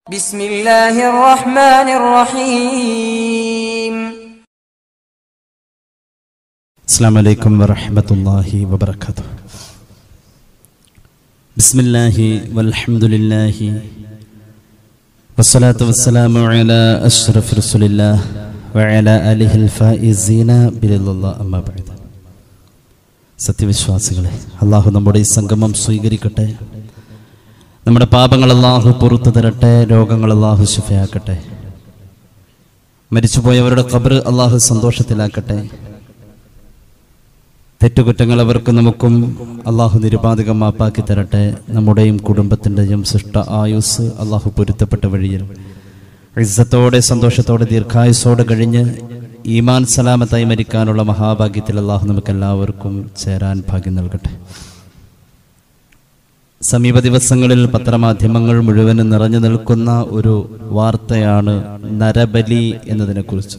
بسم الله الرحمن الرحيم السلام عليكم ورحمة الله وبركاته بسم الله والحمد لله والصلاة والسلام على أشرف رسول الله وعلى آله الفائزين بلل الله أما بعد സത്യവിശ്വാസികളെ അള്ളാഹു നമ്മുടെ ഈ സംഗമം സ്വീകരിക്കട്ടെ നമ്മുടെ പാപങ്ങൾ അള്ളാഹു പുറത്തു തരട്ടെ രോഗങ്ങൾ അള്ളാഹു ശുഭയാക്കട്ടെ മരിച്ചുപോയവരുടെ ഖബർ അള്ളാഹു സന്തോഷത്തിലാക്കട്ടെ തെറ്റുകുറ്റങ്ങൾ അവർക്ക് നമുക്കും അള്ളാഹു നിരുപാധികം മാപ്പാക്കി തരട്ടെ നമ്മുടെയും കുടുംബത്തിൻ്റെയും സൃഷ്ട ആയുസ് അള്ളാഹു പൊരുത്തപ്പെട്ട വഴിയിൽ ഇസ്സത്തോടെ സന്തോഷത്തോടെ ദീർഘായുസോടെ കഴിഞ്ഞ് ഈമാൻ സലാമത്തായി മരിക്കാനുള്ള മഹാഭാഗ്യത്തിൽ അള്ളാഹു നമുക്ക് എല്ലാവർക്കും ചേരാൻ ഭാഗ്യം നൽകട്ടെ സമീപ ദിവസങ്ങളിൽ പത്രമാധ്യമങ്ങൾ മുഴുവനും നിറഞ്ഞു നിൽക്കുന്ന ഒരു വാർത്തയാണ് നരബലി എന്നതിനെക്കുറിച്ച്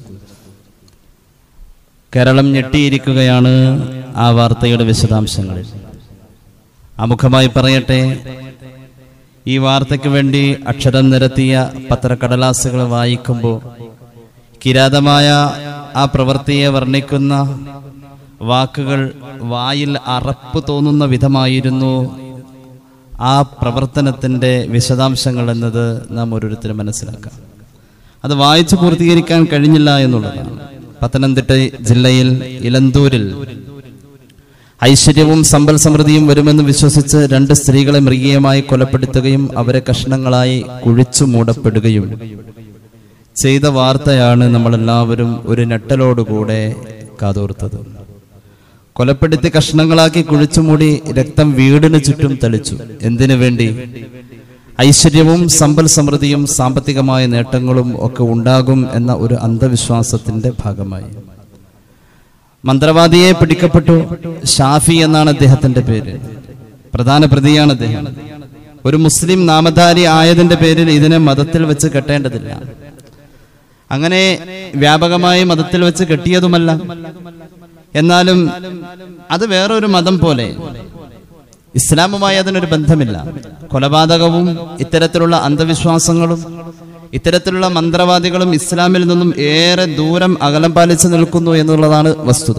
കേരളം ഞെട്ടിയിരിക്കുകയാണ് ആ വാർത്തയുടെ വിശദാംശങ്ങളിൽ ആമുഖമായി പറയട്ടെ ഈ വാർത്തയ്ക്ക് വേണ്ടി അക്ഷരം നിരത്തിയ പത്രക്കടലാസുകൾ വായിക്കുമ്പോൾ കിരാതമായ ആ പ്രവൃത്തിയെ വർണ്ണിക്കുന്ന വാക്കുകൾ വായിൽ അറപ്പ് തോന്നുന്ന വിധമായിരുന്നു ആ പ്രവർത്തനത്തിൻ്റെ വിശദാംശങ്ങൾ എന്നത് നാം ഓരോരുത്തരും മനസ്സിലാക്കാം അത് വായിച്ചു പൂർത്തീകരിക്കാൻ കഴിഞ്ഞില്ല എന്നുള്ളതാണ് പത്തനംതിട്ട ജില്ലയിൽ ഇലന്തൂരിൽ ഐശ്വര്യവും സമ്പൽ സമൃദ്ധിയും വരുമെന്ന് വിശ്വസിച്ച് രണ്ട് സ്ത്രീകളെ മൃഗീയമായി കൊലപ്പെടുത്തുകയും അവരെ കഷ്ണങ്ങളായി കുഴിച്ചു മൂടപ്പെടുകയും ചെയ്ത വാർത്തയാണ് നമ്മളെല്ലാവരും ഒരു ഞെട്ടലോടുകൂടെ കാതോർത്തത് കൊലപ്പെടുത്തി കഷ്ണങ്ങളാക്കി കുഴിച്ചുമൂടി രക്തം വീടിന് ചുറ്റും തളിച്ചു എന്തിനു വേണ്ടി ഐശ്വര്യവും സമ്പൽ സമൃദ്ധിയും സാമ്പത്തികമായ നേട്ടങ്ങളും ഒക്കെ ഉണ്ടാകും എന്ന ഒരു അന്ധവിശ്വാസത്തിന്റെ ഭാഗമായി മന്ത്രവാദിയെ പിടിക്കപ്പെട്ടു ഷാഫി എന്നാണ് അദ്ദേഹത്തിന്റെ പേര് പ്രധാന പ്രതിയാണ് അദ്ദേഹം ഒരു മുസ്ലിം നാമധാരി ആയതിന്റെ പേരിൽ ഇതിനെ മതത്തിൽ വെച്ച് കെട്ടേണ്ടതില്ല അങ്ങനെ വ്യാപകമായി മതത്തിൽ വെച്ച് കെട്ടിയതുമല്ല എന്നാലും അത് വേറൊരു മതം പോലെ ഇസ്ലാമുമായി അതിനൊരു ബന്ധമില്ല കൊലപാതകവും ഇത്തരത്തിലുള്ള അന്ധവിശ്വാസങ്ങളും ഇത്തരത്തിലുള്ള മന്ത്രവാദികളും ഇസ്ലാമിൽ നിന്നും ഏറെ ദൂരം അകലം പാലിച്ചു നിൽക്കുന്നു എന്നുള്ളതാണ് വസ്തുത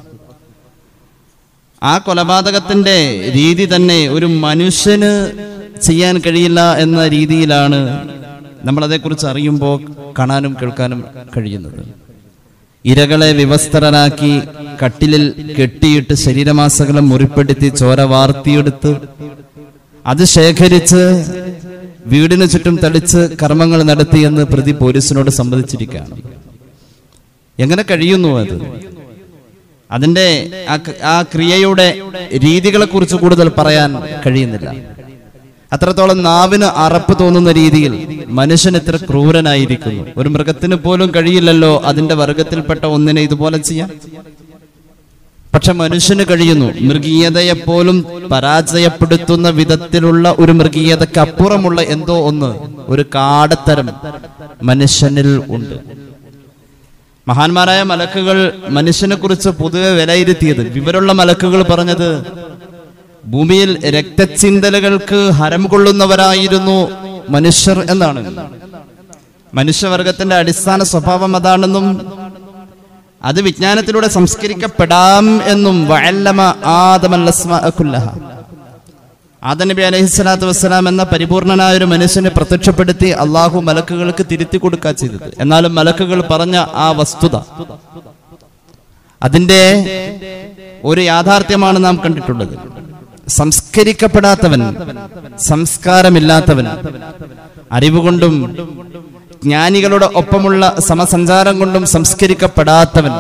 ആ കൊലപാതകത്തിന്റെ രീതി തന്നെ ഒരു മനുഷ്യന് ചെയ്യാൻ കഴിയില്ല എന്ന രീതിയിലാണ് നമ്മൾ അതേക്കുറിച്ച് അറിയുമ്പോൾ കാണാനും കേൾക്കാനും കഴിയുന്നത് ഇരകളെ വിവസ്ത്രരാക്കി കട്ടിലിൽ കെട്ടിയിട്ട് ശരീരമാസകലം മുറിപ്പെടുത്തി ചോര വാർത്തിയെടുത്ത് അത് ശേഖരിച്ച് വീടിന് ചുറ്റും തളിച്ച് കർമ്മങ്ങൾ നടത്തിയെന്ന് പ്രതി പോലീസിനോട് സമ്മതിച്ചിരിക്കുകയാണ് എങ്ങനെ കഴിയുന്നു അത് അതിന്റെ ആ ക- ആ ക്രിയയുടെ രീതികളെ കുറിച്ച് കൂടുതൽ പറയാൻ കഴിയുന്നില്ല അത്രത്തോളം നാവിന് അറപ്പ് തോന്നുന്ന രീതിയിൽ മനുഷ്യൻ ഇത്ര ക്രൂരനായിരിക്കുന്നു ഒരു മൃഗത്തിന് പോലും കഴിയില്ലല്ലോ അതിന്റെ വർഗത്തിൽപ്പെട്ട ഒന്നിനെ ഇതുപോലെ ചെയ്യാൻ പക്ഷെ മനുഷ്യന് കഴിയുന്നു മൃഗീയതയെ പോലും പരാജയപ്പെടുത്തുന്ന വിധത്തിലുള്ള ഒരു മൃഗീയതയ്ക്ക് അപ്പുറമുള്ള എന്തോ ഒന്ന് ഒരു കാടത്തരം മനുഷ്യനിൽ ഉണ്ട് മഹാന്മാരായ മലക്കുകൾ മനുഷ്യനെ കുറിച്ച് പൊതുവെ വിലയിരുത്തിയത് വിവരമുള്ള മലക്കുകൾ പറഞ്ഞത് ഭൂമിയിൽ രക്തചിന്തലുകൾക്ക് ഹരം കൊള്ളുന്നവരായിരുന്നു മനുഷ്യർ എന്നാണ് മനുഷ്യവർഗത്തിന്റെ അടിസ്ഥാന സ്വഭാവം അതാണെന്നും അത് വിജ്ഞാനത്തിലൂടെ സംസ്കരിക്കപ്പെടാം എന്നും വഅല്ലമ ആദമൽ അസ്മാഅ കുല്ലഹ. ആദം നബി അലൈഹി സ്വലാത്തു വസ്സലാം എന്ന പരിപൂർണനായ ഒരു മനുഷ്യനെ പ്രത്യക്ഷപ്പെടുത്തി അള്ളാഹു മലക്കുകൾക്ക് തിരുത്തി കൊടുക്കുക ചെയ്തത് എന്നാലും മലക്കുകൾ പറഞ്ഞ ആ വസ്തുത അതിന്റെ ഒരു യാഥാർത്ഥ്യമാണ് നാം കണ്ടിട്ടുള്ളത് സംസ്കരിക്കപ്പെടാത്തവൻ സംസ്കാരമില്ലാത്തവൻ അറിവുകൊണ്ടും ജ്ഞാനികളുടെ ഒപ്പമുള്ള സമസഞ്ചാരം കൊണ്ടും സംസ്കരിക്കപ്പെടാത്തവൻ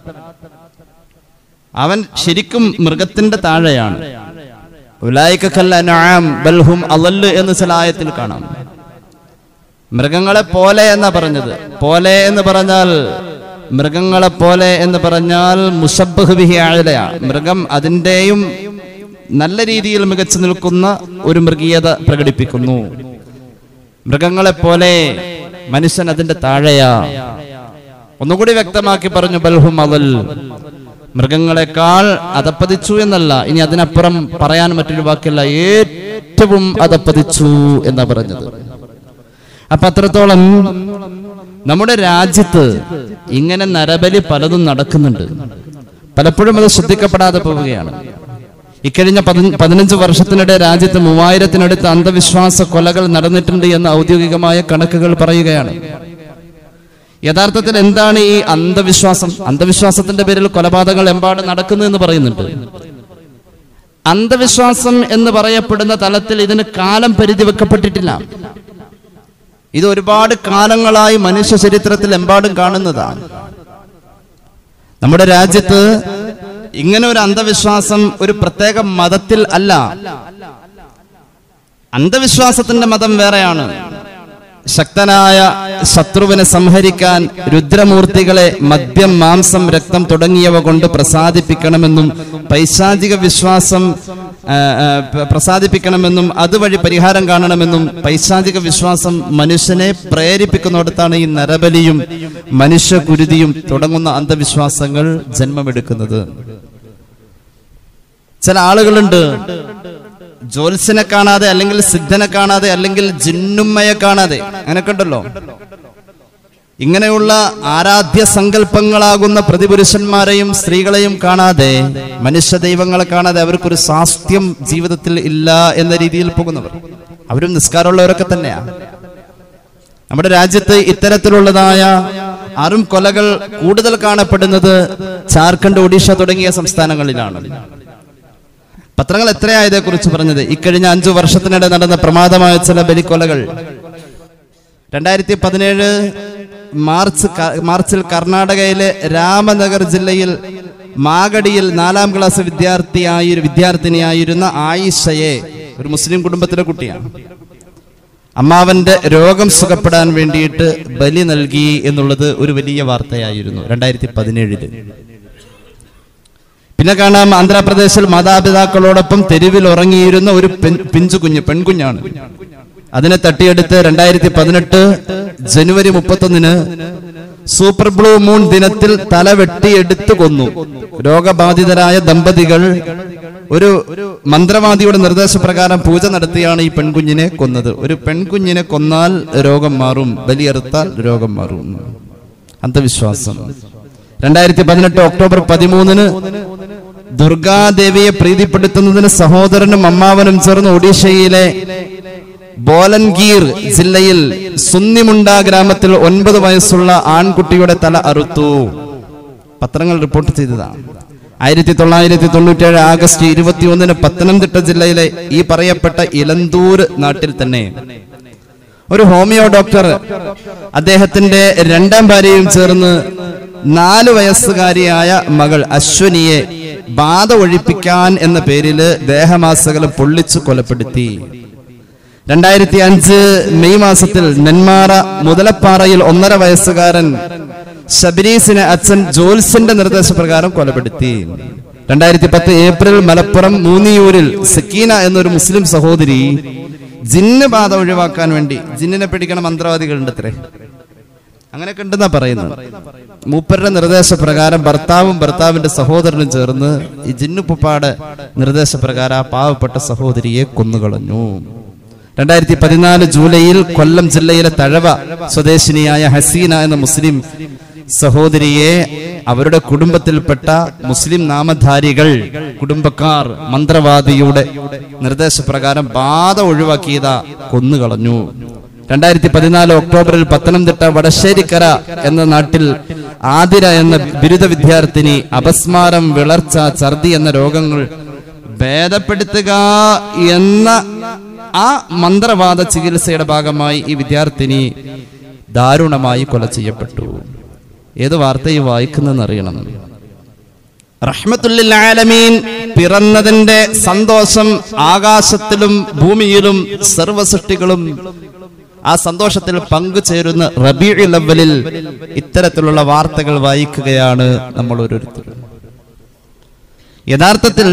അവൻ ശരിക്കും മൃഗത്തിന്റെ താഴെയാണ് ഉലായിക്കൽ അൻആം ബൽ ഹും അളല്ല് എന്ന് ചില ആയത്തിൽ കാണാം മൃഗങ്ങളെ പോലെ എന്നാ പറഞ്ഞത് പോലെ എന്ന് പറഞ്ഞാൽ മൃഗങ്ങളെ പോലെ എന്ന് പറഞ്ഞാൽ മുഷബ്ബഹ് ബിഹി അഅല. മൃഗം അതിന്റെയും നല്ല രീതിയിൽ മികച്ചു നിൽക്കുന്ന ഒരു മൃഗീയത പ്രകടിപ്പിക്കുന്നു മൃഗങ്ങളെ പോലെ മനുഷ്യൻ അതിന്റെ താഴെയാ ഒന്നുകൂടി വ്യക്തമാക്കി പറഞ്ഞു ബൽഹും അവൽ മൃഗങ്ങളെക്കാൾ അതപ്പതിച്ചു എന്നല്ല ഇനി അതിനപ്പുറം പറയാൻ മറ്റൊരു വാക്കല്ല ഏറ്റവും അതപ്പതിച്ചു എന്നാ പറഞ്ഞത് അപ്പൊ അത്രത്തോളം നമ്മുടെ രാജ്യത്ത് ഇങ്ങനെ നരബലി പലതും നടക്കുന്നുണ്ട് പലപ്പോഴും അത് ശ്രദ്ധിക്കപ്പെടാതെ പോവുകയാണ് ഇക്കഴിഞ്ഞ പതി- പതിനഞ്ച് വർഷത്തിനിടെ രാജ്യത്ത് മൂവായിരത്തിനടുത്ത് അന്ധവിശ്വാസ കൊലകൾ നടന്നിട്ടുണ്ട് എന്ന് ഔദ്യോഗികമായ കണക്കുകൾ പറയുകയാണ് യഥാർത്ഥത്തിൽ എന്താണ് ഈ അന്ധവിശ്വാസം അന്ധവിശ്വാസത്തിന്റെ പേരിൽ കൊലപാതകങ്ങൾ എമ്പാട് നടക്കുന്നു എന്ന് പറയുന്നുണ്ട് അന്ധവിശ്വാസം എന്ന് പറയപ്പെടുന്ന തലത്തിൽ ഇതിന് കാലം പരിധി വെക്കപ്പെട്ടിട്ടില്ല ഇത് ഒരുപാട് കാലങ്ങളായി മനുഷ്യ ചരിത്രത്തിൽ എമ്പാടും കാണുന്നതാണ് നമ്മുടെ രാജ്യത്ത് ഇങ്ങനെ ഒരു അന്ധവിശ്വാസം ഒരു പ്രത്യേക മതത്തിൽ അല്ല അന്ധവിശ്വാസത്തിന്റെ മതം വേറെയാണ് ശക്തനായ ശത്രുവിനെ സംഹരിക്കാൻ രുദ്രമൂർത്തികളെ മദ്യം മാംസം രക്തം തുടങ്ങിയവ കൊണ്ട് പ്രസാദിപ്പിക്കണമെന്നും പൈശാചിക വിശ്വാസം ആ, ആ, പ്ര- പ്രസാദിപ്പിക്കണമെന്നും അതുവഴി പരിഹാരം കാണണമെന്നും പൈശാചിക വിശ്വാസം മനുഷ്യനെ പ്രേരിപ്പിക്കുന്നിടത്താണ് ഈ നരബലിയും മനുഷ്യകുരുതിയും തുടങ്ങുന്ന അന്ധവിശ്വാസങ്ങൾ ജന്മമെടുക്കുന്നത് ചില ആളുകളുണ്ട് ജ്യോത്സ്യനെ കാണാതെ അല്ലെങ്കിൽ സിദ്ധനെ കാണാതെ അല്ലെങ്കിൽ ജിന്നുമ്മയെ കാണാതെ അങ്ങനെയൊക്കെ ഉണ്ടല്ലോ ഇങ്ങനെയുള്ള ആരാധ്യ സങ്കല്പങ്ങളാകുന്ന പ്രതിപുരുഷന്മാരെയും സ്ത്രീകളെയും കാണാതെ മനുഷ്യ ദൈവങ്ങളെ കാണാതെ അവർക്കൊരു സാസ്ത്യം ജീവിതത്തിൽ ഇല്ല എന്ന രീതിയിൽ പോകുന്നവർ അവരും നിസ്കാരമുള്ളവരൊക്കെ തന്നെയാണ് നമ്മുടെ രാജ്യത്ത് ഇത്തരത്തിലുള്ളതായ അറും കൊലകൾ കൂടുതൽ കാണപ്പെടുന്നത് ജാർഖണ്ഡ് ഒഡീഷ തുടങ്ങിയ സംസ്ഥാനങ്ങളിലാണ് പത്രങ്ങൾ എത്രയായതെ കുറിച്ച് പറഞ്ഞത് ഇക്കഴിഞ്ഞ അഞ്ചു വർഷത്തിനിടെ നടന്ന പ്രമാദമായ ചില ബലിക്കൊലകൾ രണ്ടായിരത്തി പതിനേഴ് മാർച്ച് ക- മാർച്ചിൽ കർണാടകയിലെ രാമനഗർ ജില്ലയിൽ മാഗടിയിൽ നാലാം ക്ലാസ് വിദ്യാർത്ഥിയായി വിദ്യാർത്ഥിനിയായിരുന്ന ആയിഷയെ ഒരു മുസ്ലിം കുടുംബത്തിലെ കുട്ടിയാണ് അമ്മാവന്റെ രോഗം സുഖപ്പെടാൻ വേണ്ടിയിട്ട് ബലി നൽകി എന്നുള്ളത് ഒരു വലിയ വാർത്തയായിരുന്നു രണ്ടായിരത്തി പതിനേഴില് പിന്നെ കാണാം ആന്ധ്രാപ്രദേശിൽ മാതാപിതാക്കളോടൊപ്പം തെരുവിൽ ഉറങ്ങിയിരുന്ന ഒരു പെൺ- പിഞ്ചു കുഞ്ഞ് പെൺകുഞ്ഞാണ് അതിനെ തട്ടിയെടുത്ത് രണ്ടായിരത്തി പതിനെട്ട് ജനുവരി മുപ്പത്തൊന്നിന് സൂപ്പർ ബ്ലൂ മൂൺ ദിനത്തിൽ തല വെട്ടിയെടുത്ത് കൊന്നു രോഗബാധിതരായ ദമ്പതികൾ ഒരു മന്ത്രവാദിയുടെ നിർദ്ദേശപ്രകാരം പൂജ നടത്തിയാണ് ഈ പെൺകുഞ്ഞിനെ കൊന്നത് ഒരു പെൺകുഞ്ഞിനെ കൊന്നാൽ രോഗം മാറും ബലിയെറുത്താൽ രോഗം മാറും അന്ധവിശ്വാസം രണ്ടായിരത്തി പതിനെട്ട് ഒക്ടോബർ പതിമൂന്നിന് ദുർഗാദേവിയെ പ്രീതിപ്പെടുത്തുന്നതിന് സഹോദരനും അമ്മാവനും ചേർന്ന് ഒഡീഷയിലെ ബോലൻഗീർ ജില്ലയിൽ സുന്നിമുണ്ട ഗ്രാമത്തിൽ ഒൻപത് വയസ്സുള്ള ആൺകുട്ടിയുടെ തല അറുത്തു പത്രങ്ങൾ റിപ്പോർട്ട് ചെയ്തതാണ് ആയിരത്തി തൊള്ളായിരത്തി തൊണ്ണൂറ്റേഴ് ആഗസ്റ്റ് ഇരുപത്തിയൊന്നിന് പത്തനംതിട്ട ജില്ലയിലെ ഈ പറയപ്പെട്ട ഇലന്തൂർ നാട്ടിൽ തന്നെ ഒരു ഹോമിയോ ഡോക്ടർ അദ്ദേഹത്തിന്റെ രണ്ടാം ഭാര്യയും ചേർന്ന് നാല് വയസ്സുകാരിയായ മകൾ അശ്വനിയെ ബാധ ഒഴിപ്പിക്കാൻ എന്ന പേരില് ദേഹമാസകലം പൊള്ളിച്ചു കൊലപ്പെടുത്തി രണ്ടായിരത്തി അഞ്ച് മെയ് മാസത്തിൽ നെന്മാറ മുതലപ്പാറയിൽ ഒന്നര വയസ്സുകാരൻ ശബരീസിനെ അച്ഛൻ ജോൽസിന്റെ നിർദ്ദേശപ്രകാരം കൊലപ്പെടുത്തി രണ്ടായിരത്തി പത്ത് ഏപ്രിൽ മലപ്പുറം മൂന്നിയൂരിൽ സക്കീന എന്നൊരു മുസ്ലിം സഹോദരി ജിന്ന് ബാധ ഒഴിവാക്കാൻ വേണ്ടി ജിന്നിനെ പിടിക്കണ മന്ത്രവാദികളുണ്ട് അത്രേ അങ്ങനെയൊക്കെ ഉണ്ടെന്നാ പറയുന്നത് മൂപ്പരുടെ നിർദ്ദേശപ്രകാരം ഭർത്താവും ഭർത്താവിന്റെ സഹോദരനും ചേർന്ന് ഈ ജിന്നുപ്പുപ്പാടെ നിർദ്ദേശപ്രകാരം ആ പാവപ്പെട്ട സഹോദരിയെ കൊന്നുകളഞ്ഞു രണ്ടായിരത്തി പതിനാല് ജൂലൈയിൽ കൊല്ലം ജില്ലയിലെ തഴവ സ്വദേശിനിയായ ഹസീന എന്ന മുസ്ലിം സഹോദരിയെ അവരുടെ കുടുംബത്തിൽപ്പെട്ട മുസ്ലിം നാമധാരികൾ കുടുംബക്കാർ മന്ത്രവാദിയുടെ നിർദ്ദേശപ്രകാരം ബാധ ഒഴിവാക്കിയത കൊന്നുകളഞ്ഞു രണ്ടായിരത്തി പതിനാല് ഒക്ടോബറിൽ പത്തനംതിട്ട വടശ്ശേരിക്കര എന്ന നാട്ടിൽ ആതിര എന്ന ബിരുദ വിദ്യാർത്ഥിനി അപസ്മാരം വിളർച്ച ഛർദി എന്ന രോഗങ്ങൾ ഭേദപ്പെടുത്തുക എന്ന ആ മന്ത്രവാദ ചികിത്സയുടെ ഭാഗമായി ഈ വിദ്യാർത്ഥിനി ദാരുണമായി കൊല ചെയ്യപ്പെട്ടു ഏത് വാർത്ത ഈ വായിക്കുന്നെന്ന് അറിയണം റഹ്മത്തുല്ലിൽ ആലമീൻ പിറന്നതിന്റെ സന്തോഷം ആകാശത്തിലും ഭൂമിയിലും സർവസൃഷ്ടികളും ആ സന്തോഷത്തിൽ പങ്കുചേരുന്ന റബീഉ ലവലിൽ ഇത്തരത്തിലുള്ള വാർത്തകൾ വായിക്കുകയാണ് നമ്മൾ ഓരോരുത്തരും യഥാർത്ഥത്തിൽ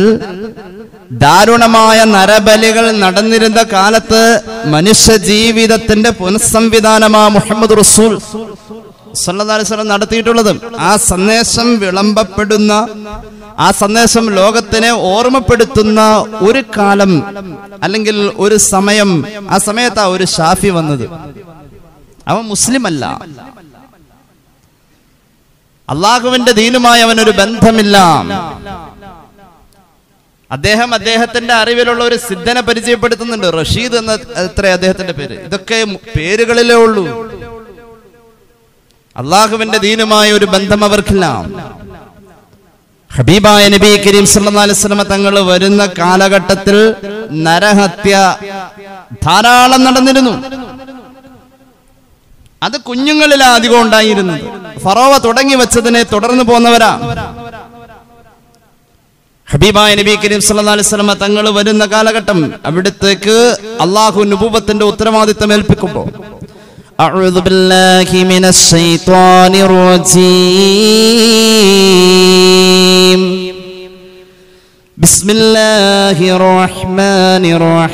ദാരുണമായ നരബലികൾ നടന്നിരുന്ന കാലത്ത് മനുഷ്യ ജീവിതത്തിന്റെ പുനഃസംവിധാനമാ മുഹമ്മദ് റസൂൽ സല്ലല്ലാഹു അലൈഹി വസല്ലം നടത്തിയിട്ടുള്ളത് ആ സന്ദേശം വിളമ്പപ്പെടുന്ന ആ സന്ദേശം ലോകത്തിനെ ഓർമ്മപ്പെടുത്തുന്ന ഒരു കാലം അല്ലെങ്കിൽ ഒരു സമയം ആ സമയത്താ ഒരു ഷാഫി വന്നത് അവൻ മുസ്ലിം അല്ല അള്ളാഹുവിന്റെ ദീനുമായി അവനൊരു ബന്ധമില്ല അദ്ദേഹം അദ്ദേഹത്തിന്റെ അറിവിലുള്ള ഒരു സിദ്ധനെ പരിചയപ്പെടുത്തുന്നുണ്ട് റഷീദ് എന്ന എത്ര അദ്ദേഹത്തിന്റെ പേര് ഇതൊക്കെ മു- പേരുകളിലേ ഉള്ളൂ അള്ളാഹുവിന്റെ ദീനുമായ ഒരു ബന്ധം അവർക്കില്ല ഹബീബായ നബി കരീം സല്ലല്ലാഹു അലൈഹി വസല്ലമ തങ്ങൾ വരുന്ന കാലഘട്ടത്തിൽ നരഹത്യ ധാരാളം നടന്നിരുന്നു അത് കുഞ്ഞുങ്ങളിലാ അധികം ഉണ്ടായിരുന്നത് ഫറോവ തുടങ്ങി വെച്ചതിനെ തുടർന്ന് പോന്നവരാ ഹബീബായ നബി കരീം സല്ലല്ലാഹു അലൈഹി വസല്ലമ തങ്ങൾ വരുന്ന കാലഘട്ടം അവിടത്തേക്ക് അള്ളാഹു നുബുവത്തിന്റെ ഉത്തരവാദിത്തം ഏൽപ്പിക്കുമ്പോൾ أعوذ بالله من الشيطان الرجيم بسم الله الرحمن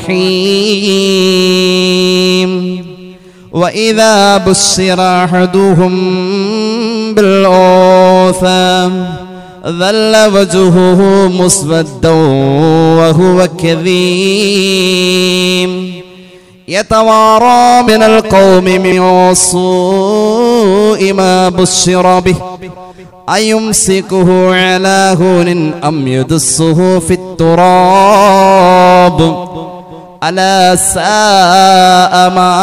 الرحيم وإذا بشر أحدهم بالأنثى ظل وجهه مسودا وهو كذيم يتوارى من القوم من سوء ما بشر به أيمسكه على هون أم يدسه في التراب ألا ساء ما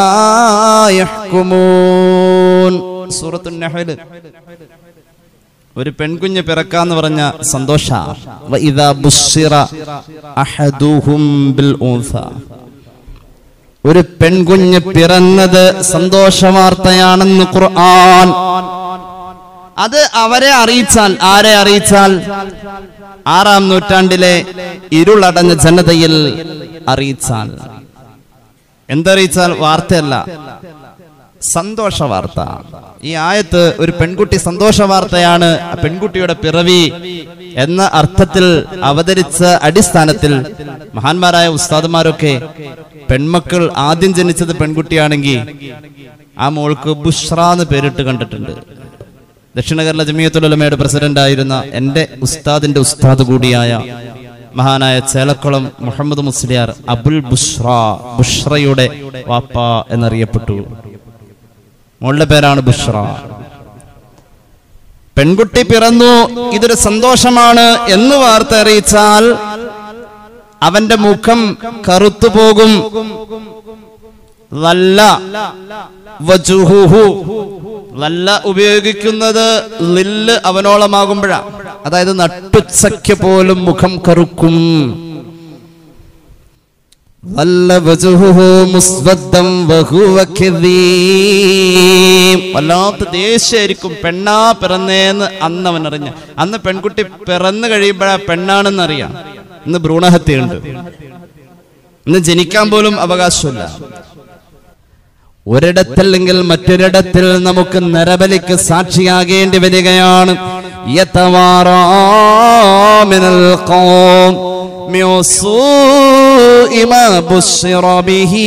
يحكمون സൂറത്തു നഹ്ല് ഒരു പെൺകുഞ്ഞ് പിറക്കാന്ന് പറഞ്ഞ സന്തോഷ വഇദാ ബുസ്സിറ അഹദുഹും ബിൽ ഉൻസ ഒരു പെൺകുഞ്ഞ് പിറന്നത് സന്തോഷ വാർത്തയാണെന്ന് ഖുർആൻ അത് അവരെ അറിയിച്ചാൽ ആരെ അറിയിച്ചാൽ ആറാം നൂറ്റാണ്ടിലെ ഇരുളടഞ്ഞ ജനതയിൽ അറിയിച്ചാൽ എന്തറിയിച്ചാൽ വാർത്തയല്ല സന്തോഷ വാർത്ത ഈ ആയത്ത് ഒരു പെൺകുട്ടി സന്തോഷ വാർത്തയാണ് ആ പെൺകുട്ടിയുടെ പിറവി എന്ന അർത്ഥത്തിൽ അവതരിച്ച അടിസ്ഥാനത്തിൽ മഹാന്മാരായ ഉസ്താദുമാരൊക്കെ പെൺമക്കൾ ആദ്യം ജനിച്ചത് പെൺകുട്ടിയാണെങ്കിൽ ആ മോൾക്ക് ബുഷ്ര എന്ന് പേരിട്ട് കണ്ടിട്ടുണ്ട് ദക്ഷിണ കേരള ജമിയത്തുലമയുടെ പ്രസിഡന്റ് ആയിരുന്ന എൻ്റെ ഉസ്താദിന്റെ ഉസ്താദ് കൂടിയായ മഹാനായ ചേലക്കുളം മുഹമ്മദ് മുസ്ലിയാർ അബുൽ ബുഷ്ര ബുഷ്രയുടെ വാപ്പ എന്നറിയപ്പെട്ടു മോളുടെ പേരാണ് ബുഷ്ര പെൺകുട്ടി പിറന്നു ഇതൊരു സന്തോഷമാണ് എന്ന് വാർത്ത അറിയിച്ചാൽ അവന്റെ മുഖം കറുത്തു പോകും നല്ല വജുഹുഹു നല്ല ഉപയോഗിക്കുന്നത് ലില്ല് അവനോളമാകുമ്പോഴാ അതായത് നട്ടുച്ചയ്ക്ക് പോലും മുഖം കറുക്കും വല്ല വജുഹുഹു മുസ്വദ്ദം വഹുവ കദീം. വല്ലാത്ത ദേഷ്യായിരിക്കും പെണ്ണാ പിറന്നേന്ന് അന്ന് അവൻ അറിഞ്ഞ അന്ന് പെൺകുട്ടി പിറന്നു കഴിയുമ്പോഴാ പെണ്ണാണെന്ന് അറിയാം ഇന്ന് ഭ്രൂണഹത്യയുണ്ട് ഇന്ന് ജനിക്കാൻ പോലും അവകാശമില്ല ഒരിടത്തല്ലെങ്കിൽ മറ്റൊരിടത്തിൽ നമുക്ക് നരബലിക്ക് സാക്ഷിയാകേണ്ടി വരികയാണ് യതവാറാ മിനൽ ഖൗം മിൻ സൂഇ മാ ബുശ്ശിറ ബിഹി.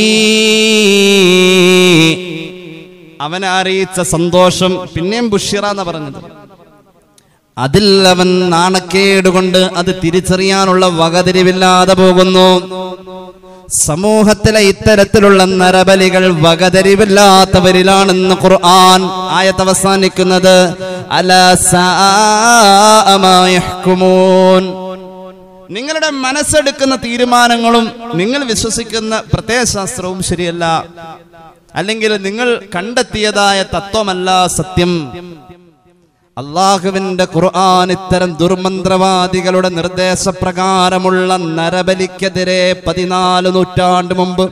അവനെ അറിയിച്ച സന്തോഷം പിന്നെയും ബുഷിറ എന്ന് പറഞ്ഞത് അതിൽ അവൻ നാണക്കേട് കൊണ്ട് അത് തിരിച്ചറിയാനുള്ള വകതിരിവില്ലാതെ പോകുന്നു സമൂഹത്തിലെ ഇത്തരത്തിലുള്ള നരബലികൾ വകതിരിവില്ലാത്തവരിലാണെന്ന് ഖുർആൻ ആയത്ത് അവസാനിക്കുന്നത് അലാ സാഅ മാ യഹ്കുമൂൻ. നിങ്ങളുടെ മനസ്സെടുക്കുന്ന തീരുമാനങ്ങളും നിങ്ങൾ വിശ്വസിക്കുന്ന പ്രത്യയശാസ്ത്രവും ശരിയല്ല അല്ലെങ്കിൽ നിങ്ങൾ കണ്ടെത്തിയതായ തത്വമല്ല സത്യം അള്ളാഹുവിന്റെ ഖുർആൻ ഇത്തരം ദുർമന്ത്രവാദികളുടെ നിർദ്ദേശപ്രകാരമുള്ള നരബലിക്കെതിരെ പതിനാല് നൂറ്റാണ്ട് മുമ്പ്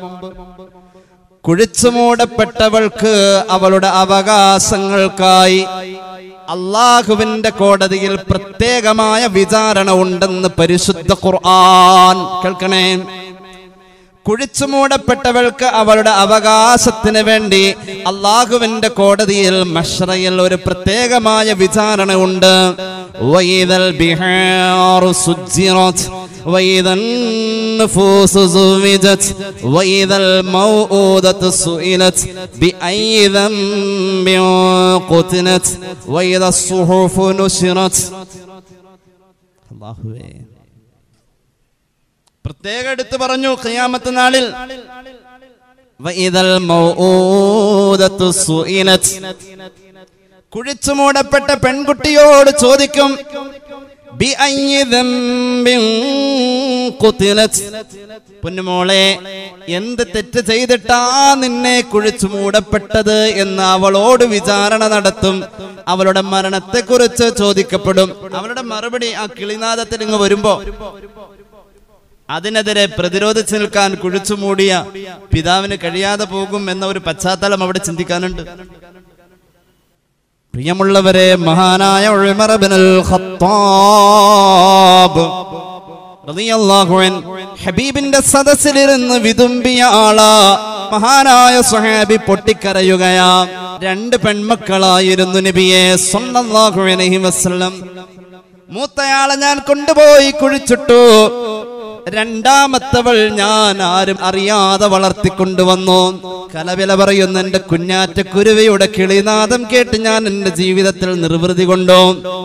കുഴിച്ചുമൂടപ്പെട്ടവൾക്ക് അവളുടെ അവകാശങ്ങൾക്കായി അള്ളാഹുവിന്റെ കോടതിയിൽ പ്രത്യേകമായ വിചാരണ ഉണ്ടെന്ന് പരിശുദ്ധ ഖുർആൻ കേൾക്കണേ കുഴിച്ചുമൂടപ്പെട്ടവൾക്ക് അവളുടെ അവകാശത്തിന് വേണ്ടി അള്ളാഹുവിന്റെ കോടതിയിൽ മഷ്റയിൽ ഒരു പ്രത്യേകമായ വിചാരണ ഉണ്ട് വൈദൽ ബിഹാറു സുജ്ജിറത് وإذا النفوس زوجت وإذا الموءودة سئلت بأي ذنب قتلت وإذا الصحف نشرت الله പ്രത്യേകം എടുത്തു പറഞ്ഞു ഖിയാമത്ത് നാളിൽ വഇദൽ മൗഊദത്തു സുഇലത് കുഴിച്ചു മൂടപ്പെട്ട പെൺകുട്ടിയോട് ചോദിക്കും ബിഅയ്യി ദംബിൻ ഖുതിലത് പൊന്നുമോളെ എന്ത് തെറ്റ് ചെയ്തിട്ടാ നിന്നെ കുഴിച്ചു മൂടപ്പെട്ടത് എന്ന് അവളോട് വിചാരണ നടത്തും അവളുടെ മരണത്തെക്കുറിച്ച് ചോദിക്കപ്പെടും അവളുടെ മറുപടി ആ കിളിനാദത്തിൽ ഇങ്ങ് വരുമ്പോ അതിനെതിരെ പ്രതിരോധിച്ചു നിൽക്കാൻ കുഴിച്ചു മൂടിയ പിതാവിന് കഴിയാതെ പോകും എന്ന ഒരു പശ്ചാത്തലം അവിടെ ചിന്തിക്കാനുണ്ട് പ്രിയമുള്ളവരെ മഹാനായ ഉമർ ഇബ്നുൽ ഖത്താബ് റളിയല്ലാഹു അൻ ഹബീബിന്റെ സദസ്സിലിരുന്ന് വിതുമ്പിയ ആളാ മഹാനായ സുഹാബി പൊട്ടിക്കരയുകയാ രണ്ട് പെൺമക്കളായിരുന്നു നബിയെ സ്വല്ലല്ലാഹു അലൈഹി വസല്ലം മൂത്തയാളെ ഞാൻ കൊണ്ടുപോയി കുഴിച്ചിട്ടു രണ്ടാമത്തവൾ ഞാൻ ആരും അറിയാതെ വളർത്തിക്കൊണ്ടുവന്നു കലവില പറയുന്ന എന്റെ കുഞ്ഞാറ്റ കുരുവയുടെ കിളിനാദം കേട്ട് ഞാൻ എന്റെ ജീവിതത്തിൽ നിർവൃതി കൊണ്ടു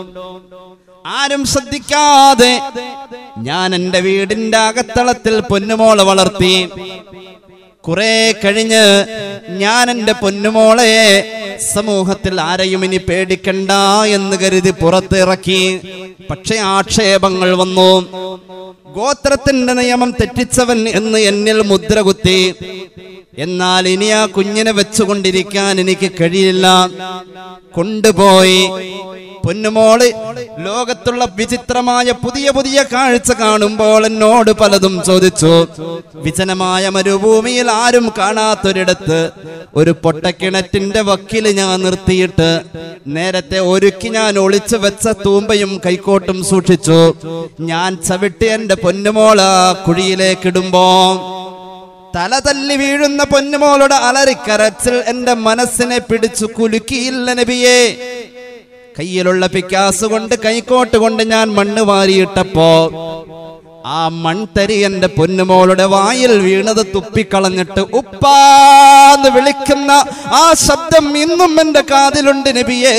ആരും ശ്രദ്ധിക്കാതെ ഞാൻ എന്റെ വീടിന്റെ അകത്തളത്തിൽ പൊന്നുമോളെ വളർത്തി കുറെ കഴിഞ്ഞ് ഞാൻ എന്റെ പൊന്നുമോളെ സമൂഹത്തിൽ ആരെയും ഇനി പേടിക്കണ്ട എന്ന് കരുതി പുറത്തിറക്കി പക്ഷെ ആക്ഷേപങ്ങൾ വന്നു ഗോത്രത്തിന്റെ നിയമം തെറ്റിച്ചവൻ എന്ന് എന്നിൽ മുദ്ര കുത്തി എന്നാൽ ഇനി ആ കുഞ്ഞിനെ വെച്ചുകൊണ്ടിരിക്കാൻ എനിക്ക് കഴിയില്ല കൊണ്ടുപോയി പൊന്നുമോള് ലോകത്തുള്ള വിചിത്രമായ പുതിയ പുതിയ കാഴ്ച കാണുമ്പോൾ എന്നോട് പലതും ചോദിച്ചു വിജനമായ മരുഭൂമിയിൽ ആരും കാണാത്തൊരിടത്ത് ഒരു പൊട്ടക്കിണറ്റിന്റെ വക്കിൽ ഞാൻ നിർത്തിയിട്ട് നേരത്തെ ഒരുക്കി ഞാൻ ഒളിച്ചു വെച്ച തൂമ്പയും കൈക്കോട്ടും സൂക്ഷിച്ചു ഞാൻ ചവിട്ടി എന്റെ പൊന്നുമോള കുഴിയിലേക്കിടുമ്പോ തല തല്ലി വീഴുന്ന പൊന്നുമോളുടെ അലറിക്കരച്ചിൽ എന്റെ മനസ്സിനെ പിടിച്ചു കുലുക്കിയില്ല നബിയേ കയ്യിലുള്ള പിക്കാസ് കൊണ്ട് കൈക്കോട്ട് കൊണ്ട് ഞാൻ മണ്ണ് വാരിയിട്ടപ്പോ ആ മൺതരി എന്റെ പൊന്നുമോളുടെ വായിൽ വീണത് തുപ്പിക്കളഞ്ഞിട്ട് ഉപ്പാന്ന് വിളിക്കുന്ന ആ ശബ്ദം ഇന്നും എന്റെ കാതിലുണ്ട് നബിയേ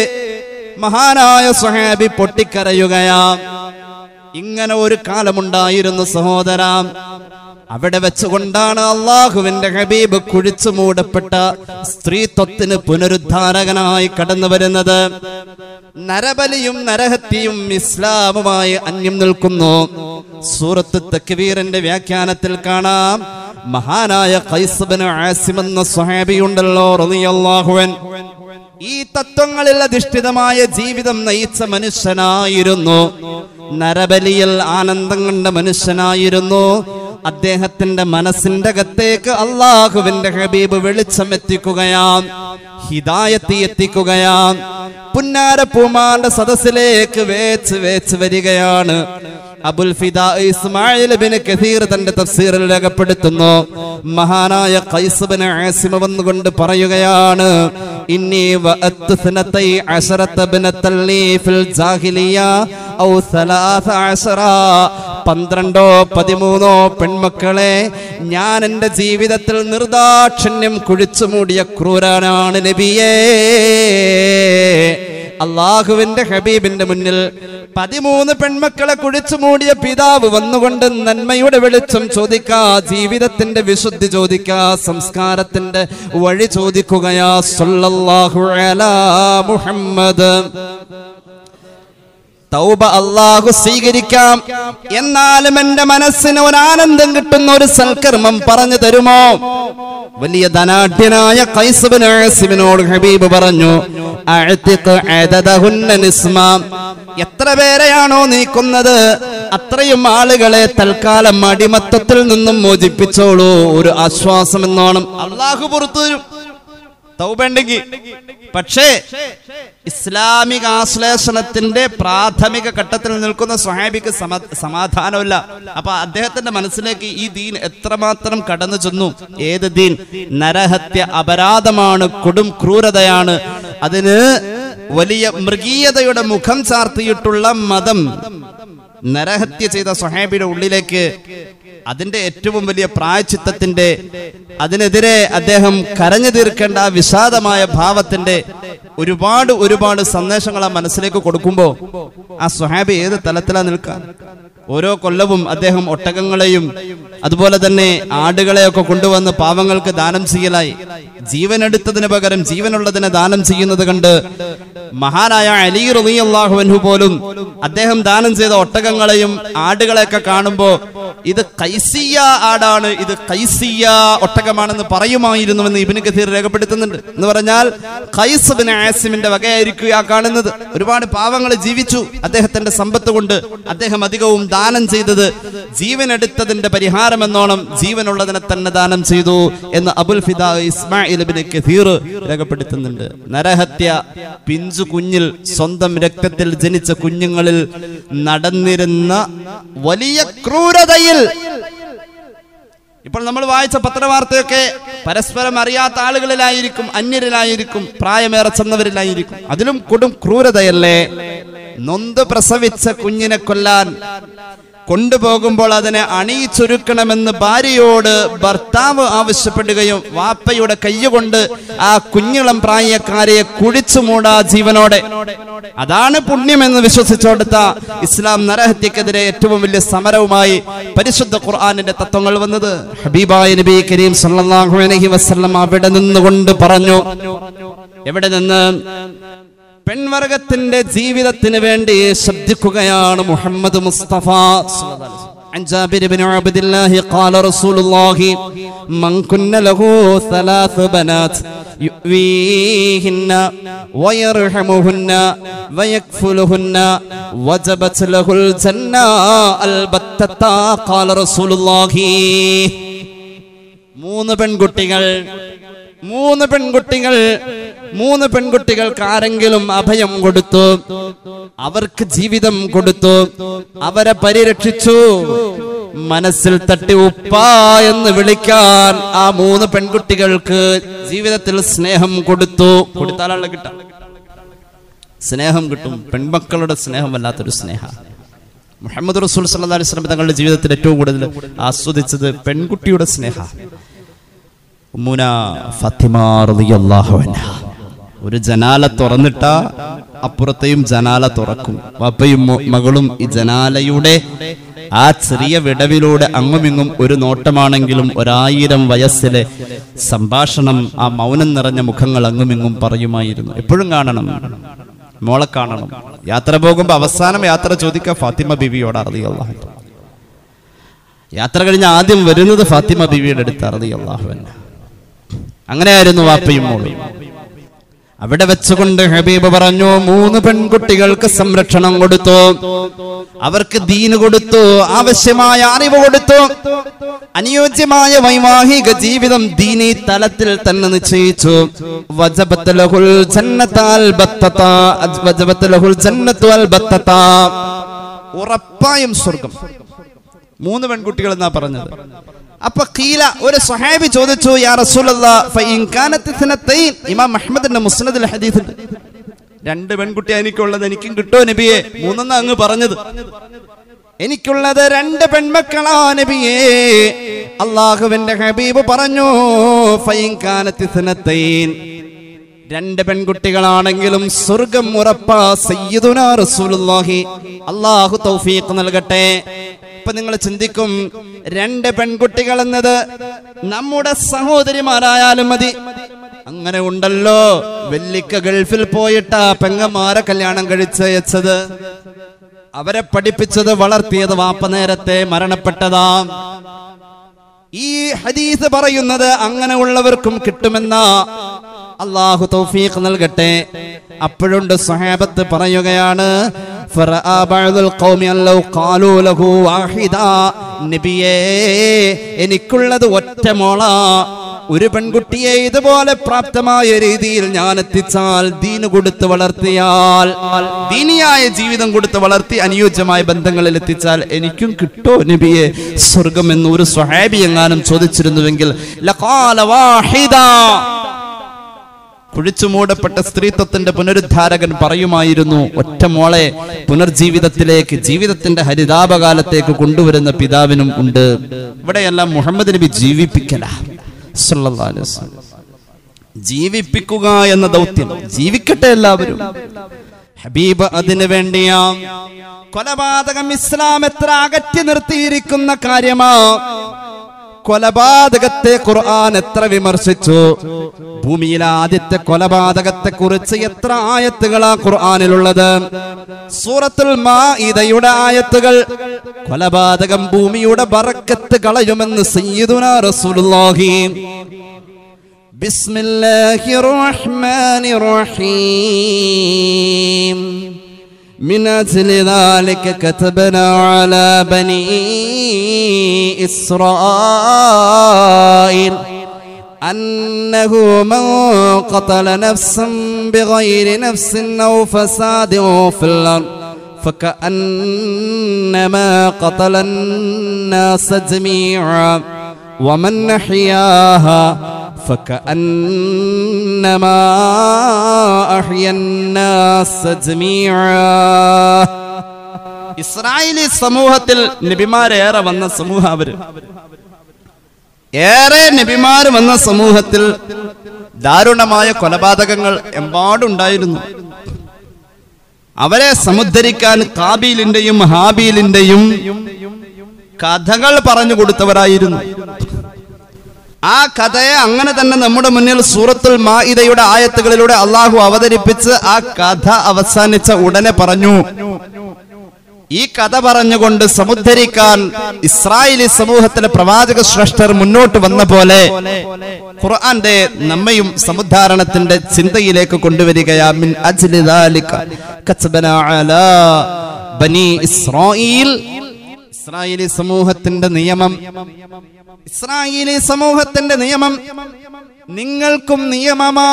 മഹാനായ സുഹാബി പൊട്ടിക്കരയുകയാ ഇങ്ങനെ ഒരു കാലമുണ്ടായിരുന്നു സഹോദര അവിടെ വെച്ചുകൊണ്ടാണ് അള്ളാഹുവിന്റെ ഹബീബ് കുഴിച്ചു മൂടപ്പെട്ട സ്ത്രീത്വത്തിന് പുനരുദ്ധാരകനായി കടന്നു വരുന്നത് നരബലിയും നരഹത്യയും ഇസ്ലാമുമായി അന്യം നിൽക്കുന്നു സൂറത്ത് തക്വീറിന്റെ വ്യാഖ്യാനത്തിൽ കാണാം മഹാനായ ഖൈസബിന് ആസിം എന്ന സ്വഹാബിയുണ്ടല്ലോ റളിയല്ലാഹുവൻ ഈ തത്വങ്ങളിൽ അധിഷ്ഠിതമായ ജീവിതം നയിച്ച മനുഷ്യനായിരുന്നു നരബലിയിൽ ആനന്ദം കണ്ട മനുഷ്യനായിരുന്നു അദ്ദേഹത്തിന്റെ മനസ്സിന്റെ അകത്തേക്ക് അള്ളാഹുവിന്റെ ഹബീബ് വെളിച്ചം എത്തിക്കുകയാം ഹിദായത്തി എത്തിക്കുകയാം പുന്നാര പൂമാന്റെ സദസ്സിലേക്ക് വേച്ച് വേച്ച് വരികയാണ് Abul Fida Ismail bin Kathir തന്റെ തഫ്സീറിൽ രേഖപ്പെടുത്തുന്നു മഹാനായ ഖൈസ് ബിൻ ആസിമ വന്നുകൊണ്ട് പറയുകയാണ് ഇന്നി വഅത്ത് സനതൈ അശറത ബിനത്തൽ ലീ ഫിൽ ജാഹിലിയ ഔ സലാസ അശറ പന്ത്രണ്ടോ പതിമൂന്നോ പെൺമക്കളെ ഞാൻ എൻ്റെ ജീവിതത്തിൽ നിർദാക്ഷിണ്യം കുഴിച്ചു മൂടിയ ക്രൂരനാണ് നബിയേ അള്ളാഹുവിന്റെ ഹബീബിന്റെ മുന്നിൽ പതിമൂന്ന് പെൺമക്കളെ കുഴിച്ചു മൂടിയ പിതാവ് വന്നുകൊണ്ട് നന്മയുടെ വെളിച്ചം ചോദിക്കാ ജീവിതത്തിന്റെ വിശുദ്ധി ചോദിക്കാ സംസ്കാരത്തിന്റെ വഴി ചോദിക്കുകയാ സല്ലല്ലാഹു അലാ മുഹമ്മദ് തൗബ അള്ളാഹു സ്വീകരിക്കാം എന്നാലും എന്റെ മനസ്സിന് ഒരു ആനന്ദം കിട്ടുന്ന ഒരു സൽക്കർമ്മം പറഞ്ഞു തരുമോ വലിയ ധനാഢ്യനായ കൈസബിന് ആസിമിനോട് ഹബീബ് പറഞ്ഞു അഅ്തിഖ് അദദഹുന്ന നിസ്മ. എത്ര പേരെയാണോ നീക്കുന്നത് അത്രയും ആളുകളെ തൽക്കാലം അടിമത്തത്തിൽ നിന്നും മോചിപ്പിച്ചോളൂ ഒരു ആശ്വാസം എന്നോണം അള്ളാഹു പുറത്തു തരും തൗബ ഉണ്ടെങ്കിൽ പക്ഷേ ഇസ്ലാമിക ആശ്ലേഷണത്തിന്റെ പ്രാഥമിക ഘട്ടത്തിൽ നിൽക്കുന്ന സ്വഹാബിക്ക് സമ സമാധാനമില്ല അപ്പൊ അദ്ദേഹത്തിന്റെ മനസ്സിലേക്ക് ഈ ദീൻ എത്രമാത്രം കടന്നു ചെന്നു ഏത് ദീൻ നരഹത്യ അപരാധമാണ് കൊടും ക്രൂരതയാണ് അതിന് വലിയ മൃഗീയതയുടെ മുഖം ചാർത്തിയിട്ടുള്ള മതം നരഹത്യ ചെയ്ത സ്വഹാബിയുടെ ഉള്ളിലേക്ക് അതിന്റെ ഏറ്റവും വലിയ പ്രായച്ചിത്തത്തിന്റെ അതിനെതിരെ അദ്ദേഹം കരഞ്ഞു തീർക്കേണ്ട ആ വിഷാദമായ ഭാവത്തിന്റെ ഒരുപാട് ഒരുപാട് സന്ദേശങ്ങൾ ആ മനസ്സിലേക്ക് കൊടുക്കുമ്പോൾ ആ സ്വഹാബി ഏത് തലത്തിലാ നിൽക്കാൻ ഓരോ കൊല്ലവും അദ്ദേഹം ഒട്ടകങ്ങളെയും അതുപോലെ തന്നെ ആടുകളെയൊക്കെ കൊണ്ടുവന്ന് പാവങ്ങൾക്ക് ദാനം ചെയ്യലായി ജീവൻ എടുത്തതിന് പകരം ജീവനുള്ളതിനെ ദാനം ചെയ്യുന്നത് കണ്ട് മഹാനായ അലി റളിയല്ലാഹു അൻഹു പോലും അദ്ദേഹം ദാനം ചെയ്ത ഒട്ടകങ്ങളെയും ആടുകളെയൊക്കെ കാണുമ്പോ ഇത് കൈസിയ ആടാണ് ഇത് കൈസിയ ഒട്ടകമാണെന്ന് പറയുമായിരുന്നുവെന്ന് ഇബിന് കഥീർ രേഖപ്പെടുത്തുന്നുണ്ട് എന്ന് പറഞ്ഞാൽ ഖൈസ് ബിൻ ആസിമിന്റെ വകയായിരിക്കും ആ കാണുന്നത് ഒരുപാട് പാവങ്ങൾ ജീവിച്ചു അദ്ദേഹത്തിന്റെ സമ്പത്ത് കൊണ്ട് അദ്ദേഹം അധികവും ദാനം ചെയ്തത് ജീവൻ എടുത്തതിന്റെ പരിഹാരം എന്നോണം ജീവനുള്ളതിനെ തന്നെ ദാനം ചെയ്തു എന്ന് Abul Fida Ismail bin Kathir രേഖപ്പെടുത്തുന്നുണ്ട് നരഹത്യ പിഞ്ചു കുഞ്ഞിൽ സ്വന്തം രക്തത്തിൽ ജനിച്ച കുഞ്ഞുങ്ങളിൽ നടന്നിരുന്ന വലിയ ക്രൂരതയിൽ ഇപ്പോൾ നമ്മൾ വായിച്ച പത്രവാർത്തയൊക്കെ പരസ്പരം അറിയാത്ത ആളുകളിലായിരിക്കും അന്യരിലായിരിക്കും പ്രായമേറെ ചെന്നവരിലായിരിക്കും അതിലും കൊടും ക്രൂരതയല്ലേ നൊന്ത് പ്രസവിച്ച കുഞ്ഞിനെ കൊല്ലാൻ കൊണ്ടുപോകുമ്പോൾ അതിനെ അണിയിച്ചൊരുക്കണമെന്ന് ഭാര്യയോട് ഭർത്താവ് ആവശ്യപ്പെടുകയും വാപ്പയുടെ കയ്യുകൊണ്ട് ആ കുഞ്ഞിളം പ്രായക്കാരെ കുഴിച്ചു മൂടാ ജീവനോടെ അതാണ് പുണ്യമെന്ന് വിശ്വസിച്ചോടുത്ത ഇസ്ലാം നരഹത്യക്കെതിരെ ഏറ്റവും വലിയ സമരവുമായി പരിശുദ്ധ ഖുർആാനിന്റെ തത്വങ്ങൾ വന്നത് ഹബീബായ നബി കരീം സല്ലല്ലാഹു അലൈഹി വസല്ലം അവിടെ നിന്നുകൊണ്ട് പറഞ്ഞു എവിടെ നിന്ന് പെൺവർഗത്തിന്റെ ജീവിതത്തിന് വേണ്ടി ശബ്ദിക്കുകയാണ് മുഹമ്മദ് മുസ്തഫ സ്വല്ലല്ലാഹു അലൈഹി വസല്ലം. عن جابر بن عبد الله قال رسول الله من كن له ثلاث بنات يؤويهن ويرحمهن ويكفلهن وجبت له الجنة البتة قال رسول الله മൂന്ന് പെൺകുട്ടികൾ മൂന്ന് പെൺകുട്ടികൾ മൂന്ന് പെൺകുട്ടികൾക്ക് ആരെങ്കിലും അഭയം കൊടുത്തു അവർക്ക് ജീവിതം കൊടുത്തു അവരെ പരിരക്ഷിച്ചു മനസ്സിൽ തട്ടി ഉപ്പ എന്ന് വിളിക്കാൻ ആ മൂന്ന് പെൺകുട്ടികൾക്ക് ജീവിതത്തിൽ സ്നേഹം കൊടുത്തു കൊടുത്താലുള്ള കിട്ടാം സ്നേഹം കിട്ടും പെൺമക്കളുടെ സ്നേഹം വല്ലാത്തൊരു സ്നേഹ മുഹമ്മദ് റസൂൽ സല്ലല്ലാഹു അലൈഹി വസല്ലം തങ്ങളുടെ ജീവിതത്തിൽ ഏറ്റവും കൂടുതൽ ആസ്വദിച്ചത് പെൺകുട്ടിയുടെ സ്നേഹ ഉമ്മുന ഫാത്തിമ റളിയല്ലാഹു അൻഹ ഒരു ജനാല തുറന്നിട്ട അപ്പുറത്തെയും ജനാല തുറക്കും വാപ്പയും മോ- മകളും ഈ ജനാലയുടെ ആ ചെറിയ വിടവിലൂടെ അങ്ങുമിങ്ങും ഒരു നോട്ടമാണെങ്കിലും ഒരായിരം വയസ്സിലെ സംഭാഷണം ആ മൗനം നിറഞ്ഞ മുഖങ്ങൾ അങ്ങുമിങ്ങും പറയുമായിരുന്നു എപ്പോഴും കാണണം മോളെ കാണണം യാത്ര പോകുമ്പോ അവസാനം യാത്ര ചോദിക്കുക ഫാത്തിമ ബിവിയോട് അറിയാഹു യാത്ര കഴിഞ്ഞ് ആദ്യം വരുന്നത് ഫാത്തിമ ബിവിയുടെ അടുത്ത് അറിയാഹു അങ്ങനെയായിരുന്നു വാപ്പയും മോളും അവിടെ വെച്ചുകൊണ്ട് ഹബീബ് പറഞ്ഞു മൂന്ന് പെൺകുട്ടികൾക്ക് സംരക്ഷണം കൊടുത്തു അവർക്ക് ദീന് കൊടുത്തു ആവശ്യമായ അറിവ് കൊടുത്തു അനുയോജ്യമായ വൈവാഹിക ജീവിതം ദീനി തലത്തിൽ തന്നെ നിശ്ചയിച്ചു വജബത്ത് ലഹുൽ ജന്നത്താൽ ബത്തത വജബത്ത് ലഹുൽ ജന്നത്തു അൽ ബത്തത ഉറപ്പായും സ്വർഗം മൂന്ന് പെൺകുട്ടികൾ എന്നാ പറഞ്ഞത് അപ്പൊ കീല ഒരു സ്വഹാബി ചോദിച്ചു യാ റസൂലല്ലാ ഫഇൻ കാനത്ത് ഇത്നത്തൈൻ ഇമാം അഹ്മദിന്റെ മുസ്നദിൽ ഹദീസിൽ രണ്ട് പെൺകുട്ടി എനിക്കുള്ളത് എനിക്കും കിട്ടോ നബിയെ മൂന്നെന്നാ അങ്ങ് പറഞ്ഞത് എനിക്കുള്ളത് രണ്ട് പെൺമക്കളാ നബിയേ അള്ളാഹുവിന്റെ ഹബീബ് പറഞ്ഞു ഫഇൻ കാനത്ത് ഇത്നത്തൈൻ രണ്ട് പെൺകുട്ടികളാണെങ്കിലും സ്വർഗം ഉറപ്പാ സയ്യിദുനാ റസൂലുള്ളാഹി അള്ളാഹു തൗഫീഖ് നൽകട്ടെ ഇപ്പൊ നിങ്ങൾ ചിന്തിക്കും രണ്ട് പെൺകുട്ടികൾ എന്നത് നമ്മുടെ സഹോദരിമാരായാലും മതി അങ്ങനെ ഉണ്ടല്ലോ വെല്ലിക്ക ഗൾഫിൽ പോയിട്ടാ പെങ്ങന്മാരെ കല്യാണം കഴിച്ചയച്ചത് അവരെ പഠിപ്പിച്ചത് വളർത്തിയത് വാപ്പ നേരത്തെ മരണപ്പെട്ടതാ ഈ ഹദീസ് പറയുന്നത് അങ്ങനെ ഉള്ളവർക്കും കിട്ടുമെന്ന അള്ളാഹു തൗഫീഖ് നൽകട്ടെ അപ്പോഴുണ്ട് സ്വഹാബത്ത് പറയുകയാണ് ഫറആ ബഅദുൽ ഖൗമി അല്ലൗ ഖാലൂ ലഹു വാഹിദാ നബിയേ എനിക്കുള്ളത് ഒറ്റ മോളാ ഒരു പെൺകുട്ടിയെ ഇതുപോലെ പ്രാപ്തമായ രീതിയിൽ ഞാൻ എത്തിച്ചാൽ ദീന് കൊടുത്ത് വളർത്തിയാൽ ദീനിയായ ജീവിതം കൊടുത്ത് വളർത്തി അനുയോജ്യമായ ബന്ധങ്ങളിൽ എത്തിച്ചാൽ എനിക്കും കിട്ടോ നബിയെ സ്വർഗം എന്ന് ഒരു സ്വഹാബി എങ്ങാനും ചോദിച്ചിരുന്നുവെങ്കിൽ ലഖാല വാഹിദാ കുഴിച്ചു മൂടപ്പെട്ട സ്ത്രീത്വത്തിന്റെ പുനരുദ്ധാരകൻ പറയുമായിരുന്നു ഒറ്റ മോളെ പുനർജീവിതത്തിലേക്ക് ജീവിതത്തിന്റെ ഹരിതാപകാലത്തേക്ക് കൊണ്ടുവരുന്ന പിതാവിനും ഉണ്ട് ഇവിടെയെല്ലാം മുഹമ്മദ് നബി ജീവിപ്പിക്കല സല്ലല്ലാഹു അലൈഹി വസല്ലം. ജീവിപ്പിക്കുക എന്ന ദൗത്യം ജീവിക്കട്ടെ എല്ലാവരും ഹബീബ് അതിനു വേണ്ടിയാ കൊലപാതകം ഇസ്ലാം എത്ര അകറ്റി നിർത്തിയിരിക്കുന്ന കാര്യമാ കൊലപാതകത്തെ ഖുർആൻ എത്ര വിമർശിച്ചു ഭൂമിയിലെ ആദ്യത്തെ കൊലപാതകത്തെ കുറിച്ച് എത്ര ആയത്തുകളാ ഖുർആനിലുള്ളത് സൂറത്തുൽ മാഇദയുടെ ആയത്തുകൾ കൊലപാതകം ഭൂമിയുടെ ബറക്കത്ത് കളയുമെന്ന് സയ്യിദുന റസൂലുള്ളാഹി بسم الله الرحمن الرحيم من أجل ذلك كتبنا على بني إسرائيل أنه من قتل نفسا بغير نفس أو فساد في الأرض فكأنما قتل الناس جميعا ومن أحياها فكأنما أحيا الناس جميعا ഇസ്രായേലി സമൂഹത്തിൽ നബിമാരേറെ വന്ന സമൂഹം അവര് ഏറെ നബിമാർ വന്ന സമൂഹത്തിൽ ദാരുണമായ കൊലപാതകങ്ങൾ എമ്പാടുണ്ടായിരുന്നു അവരെ സമുദ്ധരിക്കാൻ കാബീലിന്റെയും ഹാബീലിന്റെയും കഥകൾ പറഞ്ഞു കൊടുത്തവരായിരുന്നു ആ കഥയെ അങ്ങനെ തന്നെ നമ്മുടെ മുന്നിൽ സൂറത്തുൽ മാഇദയുടെ ആയത്തുകളിലൂടെ അള്ളാഹു അവതരിപ്പിച്ച് ആ കഥ അവസാനിച്ച ഉടനെ പറഞ്ഞു ഈ കഥ പറഞ്ഞുകൊണ്ട് സമുദ്ധരിക്കാൻ ഇസ്രായേലി സമൂഹത്തിലെ പ്രവാചക ശ്രേഷ്ഠർ മുന്നോട്ട് വന്ന പോലെ ഖുർആന്റെ നമ്മയും സമുദ്ധാരണത്തിന്റെ ചിന്തയിലേക്ക് കൊണ്ടുവരികയാ മിൻ അജ്ലി ദാലിക കത്ബനാ അലാ ബനി ഇസ്രായേൽ ഇസ്രായേലി സമൂഹത്തിന്റെ നിയമം ഇസ്രായേലി സമൂഹത്തിന്റെ നിയമം നിങ്ങൾക്കും നിയമമാ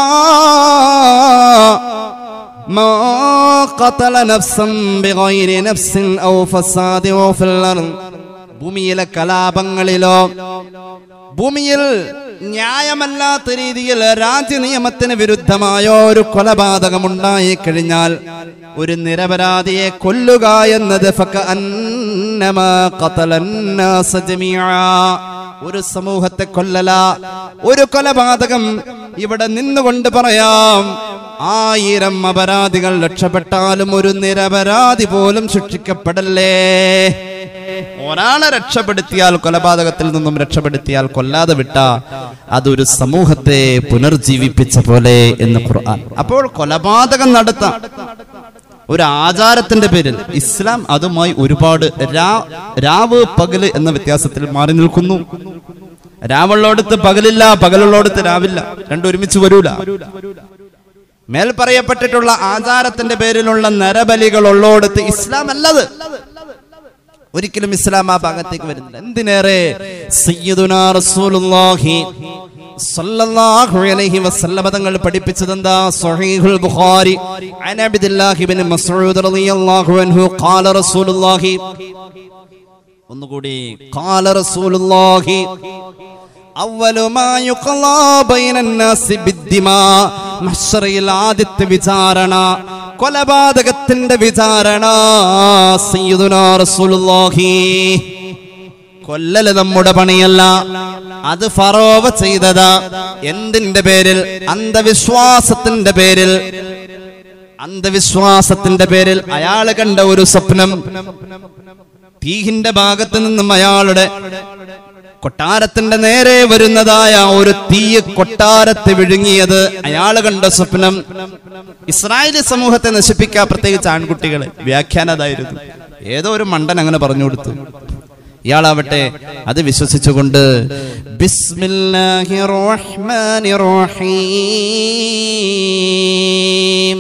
ما قتل نفسا بغير نفس أو فساد في الأرض ഭൂമിയിലെ കലാപങ്ങളിലോ ഭൂമിയിൽ ന്യായമല്ലാത്ത രീതിയിൽ രാജ്യ നിയമത്തിന് വിരുദ്ധമായോ ഒരു കൊലപാതകമുണ്ടായി കഴിഞ്ഞാൽ ഒരു നിരപരാധിയെ കൊല്ലുക എന്നത് ഫകഅന്നമാ ഖതലന്നാസ ജമീഅ. ഒരു സമൂഹത്തെ കൊല്ലല ഒരു കൊലപാതകം ഇവിടെ നിന്നുകൊണ്ട് പറയാം ആയിരം അപരാധികൾ രക്ഷപ്പെട്ടാലും ഒരു നിരപരാധി പോലും ശിക്ഷിക്കപ്പെടല്ലേ ഒരാളെ രക്ഷപ്പെടുത്തിയാൽ കൊലപാതകത്തിൽ നിന്നും രക്ഷപ്പെടുത്തിയാൽ കൊല്ലാതെ വിട്ട അതൊരു സമൂഹത്തെ പുനർജീവിപ്പിച്ച പോലെ എന്ന് ഖുർആൻ അപ്പോൾ കൊലപാതകം നടത്താം ഒരു ആചാരത്തിന്റെ പേരിൽ ഇസ്ലാം അതുമായി ഒരുപാട് രാ- രാവ് പകല് എന്ന വ്യത്യാസത്തിൽ മാറി നിൽക്കുന്നു രാവുള്ളോടത്ത് പകലില്ല പകലുള്ളോടത്ത് രാവില്ല രണ്ടും ഒരുമിച്ച് വരൂല മേൽ പറയപ്പെട്ടിട്ടുള്ള ആചാരത്തിന്റെ പേരിലുള്ള നരബലികൾ ഉള്ളോടത്ത് ഇസ്ലാം അല്ലത് ഒരിക്കലും ഇസ്ലാം ആ ഭാഗത്തേക്ക് വരുന്നില്ല എന്തിനേറെ സയ്യിദുനാ റസൂലുള്ളാഹി സല്ലല്ലാഹു അലൈഹി വസല്ലമ തങ്ങൾ പഠിപ്പിച്ചത് എന്താ സ്വഹീഹുൽ ബുഖാരി അൻ അബ്ദുല്ലാഹി ഇബ്നു മസ്ഊദ് റളിയല്ലാഹു അൻഹു ഖാല റസൂലുള്ളാഹി ഒന്നുകൂടി ഖാല റസൂലുള്ളാഹി അവലു മാ യുഖലാ ബൈനന്നാസി ബിദ്ദിമാ മഹ്ശറയിൽ ആദ്യത്തെ വിചാരണ കൊലപാതകത്തിന്റെ വിചാരണ സയ്യിദുനാ റസൂലുള്ളാഹി കൊല്ലല് നമ്മുടെ പണിയല്ല അത് ഫറോവ ചെയ്തതാ എന്തിന്റെ പേരിൽ അന്ധവിശ്വാസത്തിന്റെ പേരിൽ അന്ധവിശ്വാസത്തിന്റെ പേരിൽ അയാൾ കണ്ട ഒരു സ്വപ്നം തീഹിന്റെ ഭാഗത്ത് നിന്നും അയാളുടെ കൊട്ടാരത്തിന്റെ നേരെ വരുന്നതായ ഒരു തീയ് കൊട്ടാരത്തെ വിഴുങ്ങിയത് അയാൾ കണ്ട സ്വപ്നം ഇസ്രായേലി സമൂഹത്തെ നശിപ്പിക്കാൻ പ്രത്യേകിച്ച് ആൺകുട്ടികളെ വ്യാഖ്യാനതായിരുന്നു ഏതോ ഒരു മണ്ടൻ അങ്ങനെ പറഞ്ഞു കൊടുത്തു ഇയാളാവട്ടെ അത് വിശ്വസിച്ചുകൊണ്ട് ബിസ്മില്ലാഹിർ റഹ്മാനിർ റഹീം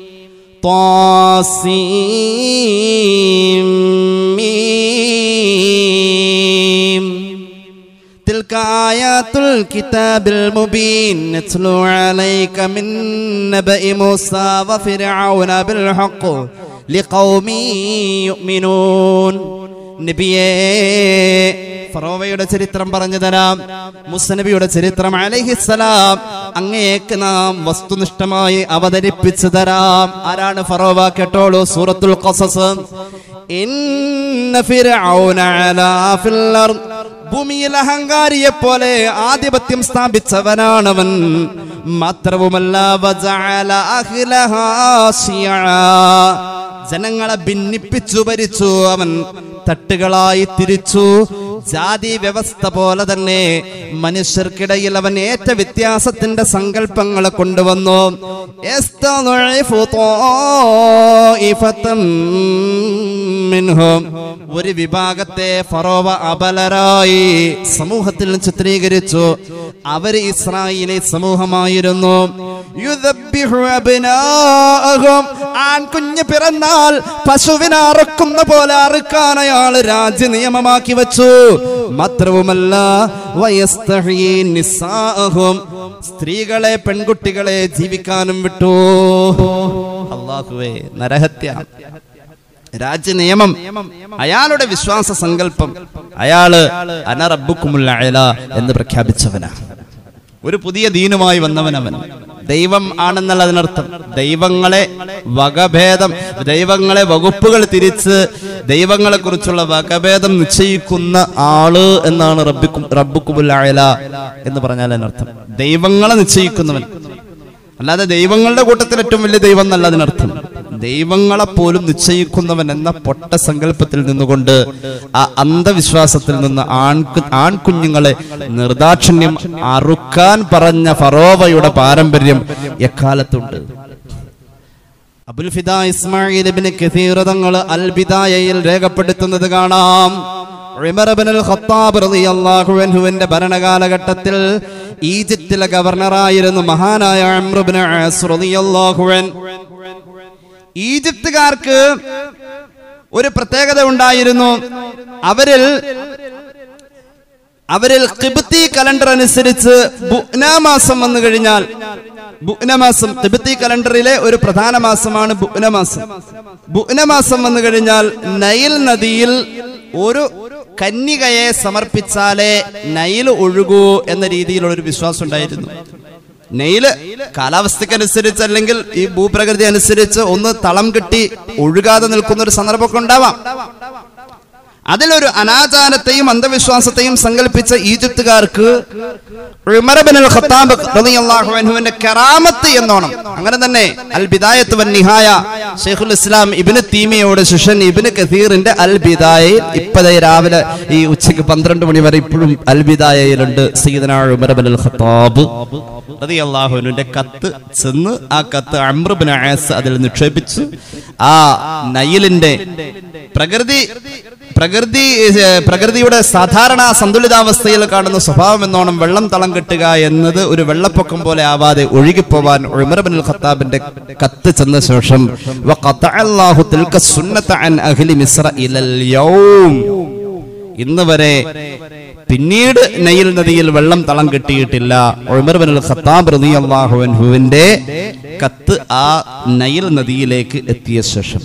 طاسيم تلك آيات الكتاب المبين نتلو عليك من نبأ موسى وفرعون بالحق لقوم يؤمنون നബിയേ ഫറോവയുടെ ചരിത്രം പറഞ്ഞു തരാം മുസനബിയുടെ ചരിത്രം അലഹിസലാം അങ്ങേക്ക് നാം വസ്തുനിഷ്ഠമായി അവതരിപ്പിച്ചു തരാം ആരാണ് ഫറോവ കേട്ടോളൂ സൂറത്തുൽ ഖസസ് ഇന്ന ഫിർഔന അലാ ഫിൽ അർദ് ഭൂമിയിൽ അഹങ്കാരിയെ പോലെ ആധിപത്യം സ്ഥാപിച്ചവനാണവൻ മാത്രവുമല്ല വജഅല അഹ്ലഹാ ശിയഅ. ജനങ്ങളെ ഭിന്നിപ്പിച്ചു ഭരിച്ചു അവൻ തട്ടുകളായി തിരിച്ചു ജാതി വ്യവസ്ഥ പോലെ തന്നെ മനുഷ്യർക്കിടയിൽ അവൻ ഏറ്റ വ്യത്യാസത്തിന്റെ സങ്കല്പങ്ങൾ കൊണ്ടുവന്നു യസ്തദ്ഇഫു ത്വാഇഫത്തം മിൻഹും. ഒരു വിഭാഗത്തെ ഫറോവ അബലരായി സമൂഹത്തിൽ ചിത്രീകരിച്ചു അവര് ഇസ്രായേലി സമൂഹമായിരുന്നു യുദബ്ബിഹു അബ്നാഅഹും. ആൺകുഞ്ഞ് പിറന്നാൽ പശുവിനെ അറുക്കുന്ന പോലെ അറുക്കാൻ അയാൾ രാജ്യ നിയമമാക്കി വെച്ചു മാത്രവുമല്ല വയസ്തഹീ നിസാഅഹും. സ്ത്രീകളെ പെൺകുട്ടികളെ ജീവിക്കാനും വിട്ടു അള്ളാഹുവേ നരഹത്യ രാജ്യ നിയമം അയാളുടെ വിശ്വാസ സങ്കല്പം അയാള് അനറബുക്കുമുള്ള അയല എന്ന് പ്രഖ്യാപിച്ചവനാണ് ഒരു പുതിയ ദീനുമായി വന്നവനവൻ ദൈവം ആണെന്നുള്ളതിനർത്ഥം ദൈവങ്ങളെ വകഭേദം ദൈവങ്ങളെ വകുപ്പുകൾ തിരിച്ച് ദൈവങ്ങളെ കുറിച്ചുള്ള വകഭേദം നിശ്ചയിക്കുന്ന ആള് എന്നാണ് റബ്ബിക്കും റബ്ബുക്കുമുൽ അയല എന്ന് പറഞ്ഞാൽ അതിനർത്ഥം ദൈവങ്ങളെ നിശ്ചയിക്കുന്നവൻ അല്ലാതെ ദൈവങ്ങളുടെ കൂട്ടത്തിൽ ഏറ്റവും വലിയ ദൈവം എന്നല്ല അതിനർത്ഥം ദൈവങ്ങളെ പോലും നിശ്ചയിക്കുന്നവൻ എന്ന പൊട്ട സങ്കല്പത്തിൽ നിന്നുകൊണ്ട് ആ അന്ധവിശ്വാസത്തിൽ നിന്ന് ആൺകു ആൺകുഞ്ഞുങ്ങളെ നിർദാക്ഷിണ്യം അറുക്കാൻ പറഞ്ഞ ഫറോവയുടെ പാരമ്പര്യം എക്കാലത്തുണ്ട് അബുൽ ഫിദ ഇസ്മായിൽ ഇബ്നു കസീർ തങ്ങൾ അൽ ബിദായയിൽ രേഖപ്പെടുത്തുന്നത് കാണാം ഉമർ ഇബ്നുൽ ഖത്താബ് റളിയല്ലാഹു അൻഹുവിന്റെ ഭരണകാലഘട്ടത്തിൽ ഈജിപ്തിലെ ഗവർണറായിരുന്നു മഹാനായ അംർ ഇബ്നു ആസ് റളിയല്ലാഹു അൻ ഈജിപ്തുകാർക്ക് ഒരു പ്രത്യേകത ഉണ്ടായിരുന്നു അവരിൽ അവരിൽ കിബത്തി കലണ്ടർ അനുസരിച്ച് ബുഗ്ന മാസം വന്നു കഴിഞ്ഞാൽ ബുഗ്ന മാസം കിബത്തി കലണ്ടറിലെ ഒരു പ്രധാന മാസമാണ് ബുഗ്ന മാസം ബുഗ്ന മാസം വന്നു കഴിഞ്ഞാൽ നൈൽ നദിയിൽ ഒരു കന്യകയെ സമർപ്പിച്ചാലേ നൈൽ ഒഴുകൂ എന്ന രീതിയിലുള്ള ഒരു വിശ്വാസം ഉണ്ടായിരുന്നു നെയില് കാലാവസ്ഥക്കനുസരിച്ച് അല്ലെങ്കിൽ ഈ ഭൂപ്രകൃതി അനുസരിച്ച് ഒന്ന് തളം കെട്ടി ഒഴുകാതെ നിൽക്കുന്ന ഒരു സന്ദർഭമൊക്കെ ഉണ്ടാവാം അതിലൊരു അനാചാരത്തെയും അന്ധവിശ്വാസത്തെയും സങ്കല്പിച്ച ഈജിപ്തുകാർക്ക് ഉമർ ഇബ്നുൽ ഖത്താബ് റളിയല്ലാഹു അൻഹുവിന്റെ കറാമത്ത് എന്നോണം അങ്ങനെ തന്നെ അൽ ബിദായത്ത് വൻ നിഹായ ഷെയ്ഖുൽ ഇസ്ലാം ഇബ്നു തീമിയോട് ശിഷ്യൻ ഇബ്നു കസീറിന്റെ അൽ ബിദായയിൽ ഇപ്പതേ രാവിലെ ഈ ഉച്ചയ്ക്ക് പന്ത്രണ്ട് മണി വരെ ഇപ്പോഴും അൽ ബിദായയിലുണ്ട് സയ്യിദന ഉമർ ഇബ്നുൽ ഖത്താബ് റളിയല്ലാഹു അൻഹുവിന്റെ കത്ത് ചെന്ന് ആ കത്ത് അംർ ഇബ്നു ആസ് അതിൽ നിക്ഷേപിച്ചു ആ നൈലിന്റെ പ്രകൃതി പ്രകൃതി ഏഹ്, പ്രകൃതിയുടെ സാധാരണ സന്തുലിതാവസ്ഥയിൽ കാണുന്ന സ്വഭാവം എന്നോണം വെള്ളം തളം കെട്ടുക എന്നത് ഒരു വെള്ളപ്പൊക്കം പോലെ ആവാതെ ഒഴുകിപ്പോവാൻ ഉമർ ഇബ്നുൽ ഖത്താബിന്റെ കത്ത് ചെന്ന ശേഷം വഖതഅ അല്ലാഹു തിൽക സുന്നത അൻ അഹ്ലി മിസ്ര ഇലൽ യൗം ഇന്ന് വരെ പിന്നീട് നൈൽ നദിയിൽ വെള്ളം തളം കെട്ടിയിട്ടില്ല ഉമർ ഇബ്നുൽ ഖത്താബ് റളിയല്ലാഹു അൻഹുവിന്റെ കത്ത് ആ നൈൽ നദിയിലേക്ക് എത്തിയ ശേഷം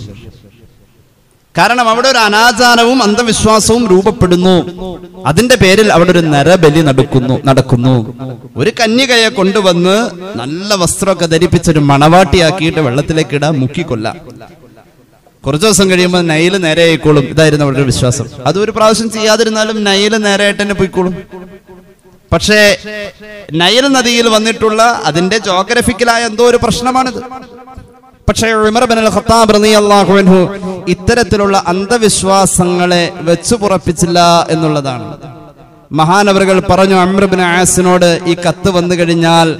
കാരണം അവിടെ ഒരു അനാചാരവും അന്ധവിശ്വാസവും രൂപപ്പെടുന്നു അതിന്റെ പേരിൽ അവിടെ ഒരു നരബലി നടക്കുന്നു നടക്കുന്നു ഒരു കന്യകയെ കൊണ്ടുവന്ന് നല്ല വസ്ത്രമൊക്കെ ധരിപ്പിച്ചൊരു മണവാട്ടിയാക്കിയിട്ട് വെള്ളത്തിലേക്ക് ഇടാൻ മുക്കിക്കൊല്ല കുറച്ചു ദിവസം കഴിയുമ്പോൾ നൈല് നേരെ ആയിക്കോളും ഇതായിരുന്നു അവരുടെ ഒരു വിശ്വാസം അത് ഒരു പ്രാവശ്യം ചെയ്യാതിരുന്നാലും നൈല് നേരെയായിട്ട് തന്നെ പോയിക്കോളും പക്ഷേ നൈൽ നദിയിൽ വന്നിട്ടുള്ള അതിന്റെ ജോഗ്രഫിക്കലായ എന്തോ ഒരു പ്രശ്നമാണിത് പക്ഷേ ഉമർ ബിൻ അൽ ഖത്താബ് റളിയല്ലാഹു അൻഹു ഇത്തരത്തിലുള്ള അന്ധവിശ്വാസങ്ങളെ വെച്ചു പുറപ്പിച്ചില്ല എന്നുള്ളതാണ് മഹാനവറുകൾ പറഞ്ഞു അമ്ര ബിൻ ആസിനോട് ഈ കത്ത് വന്നു കഴിഞ്ഞാൽ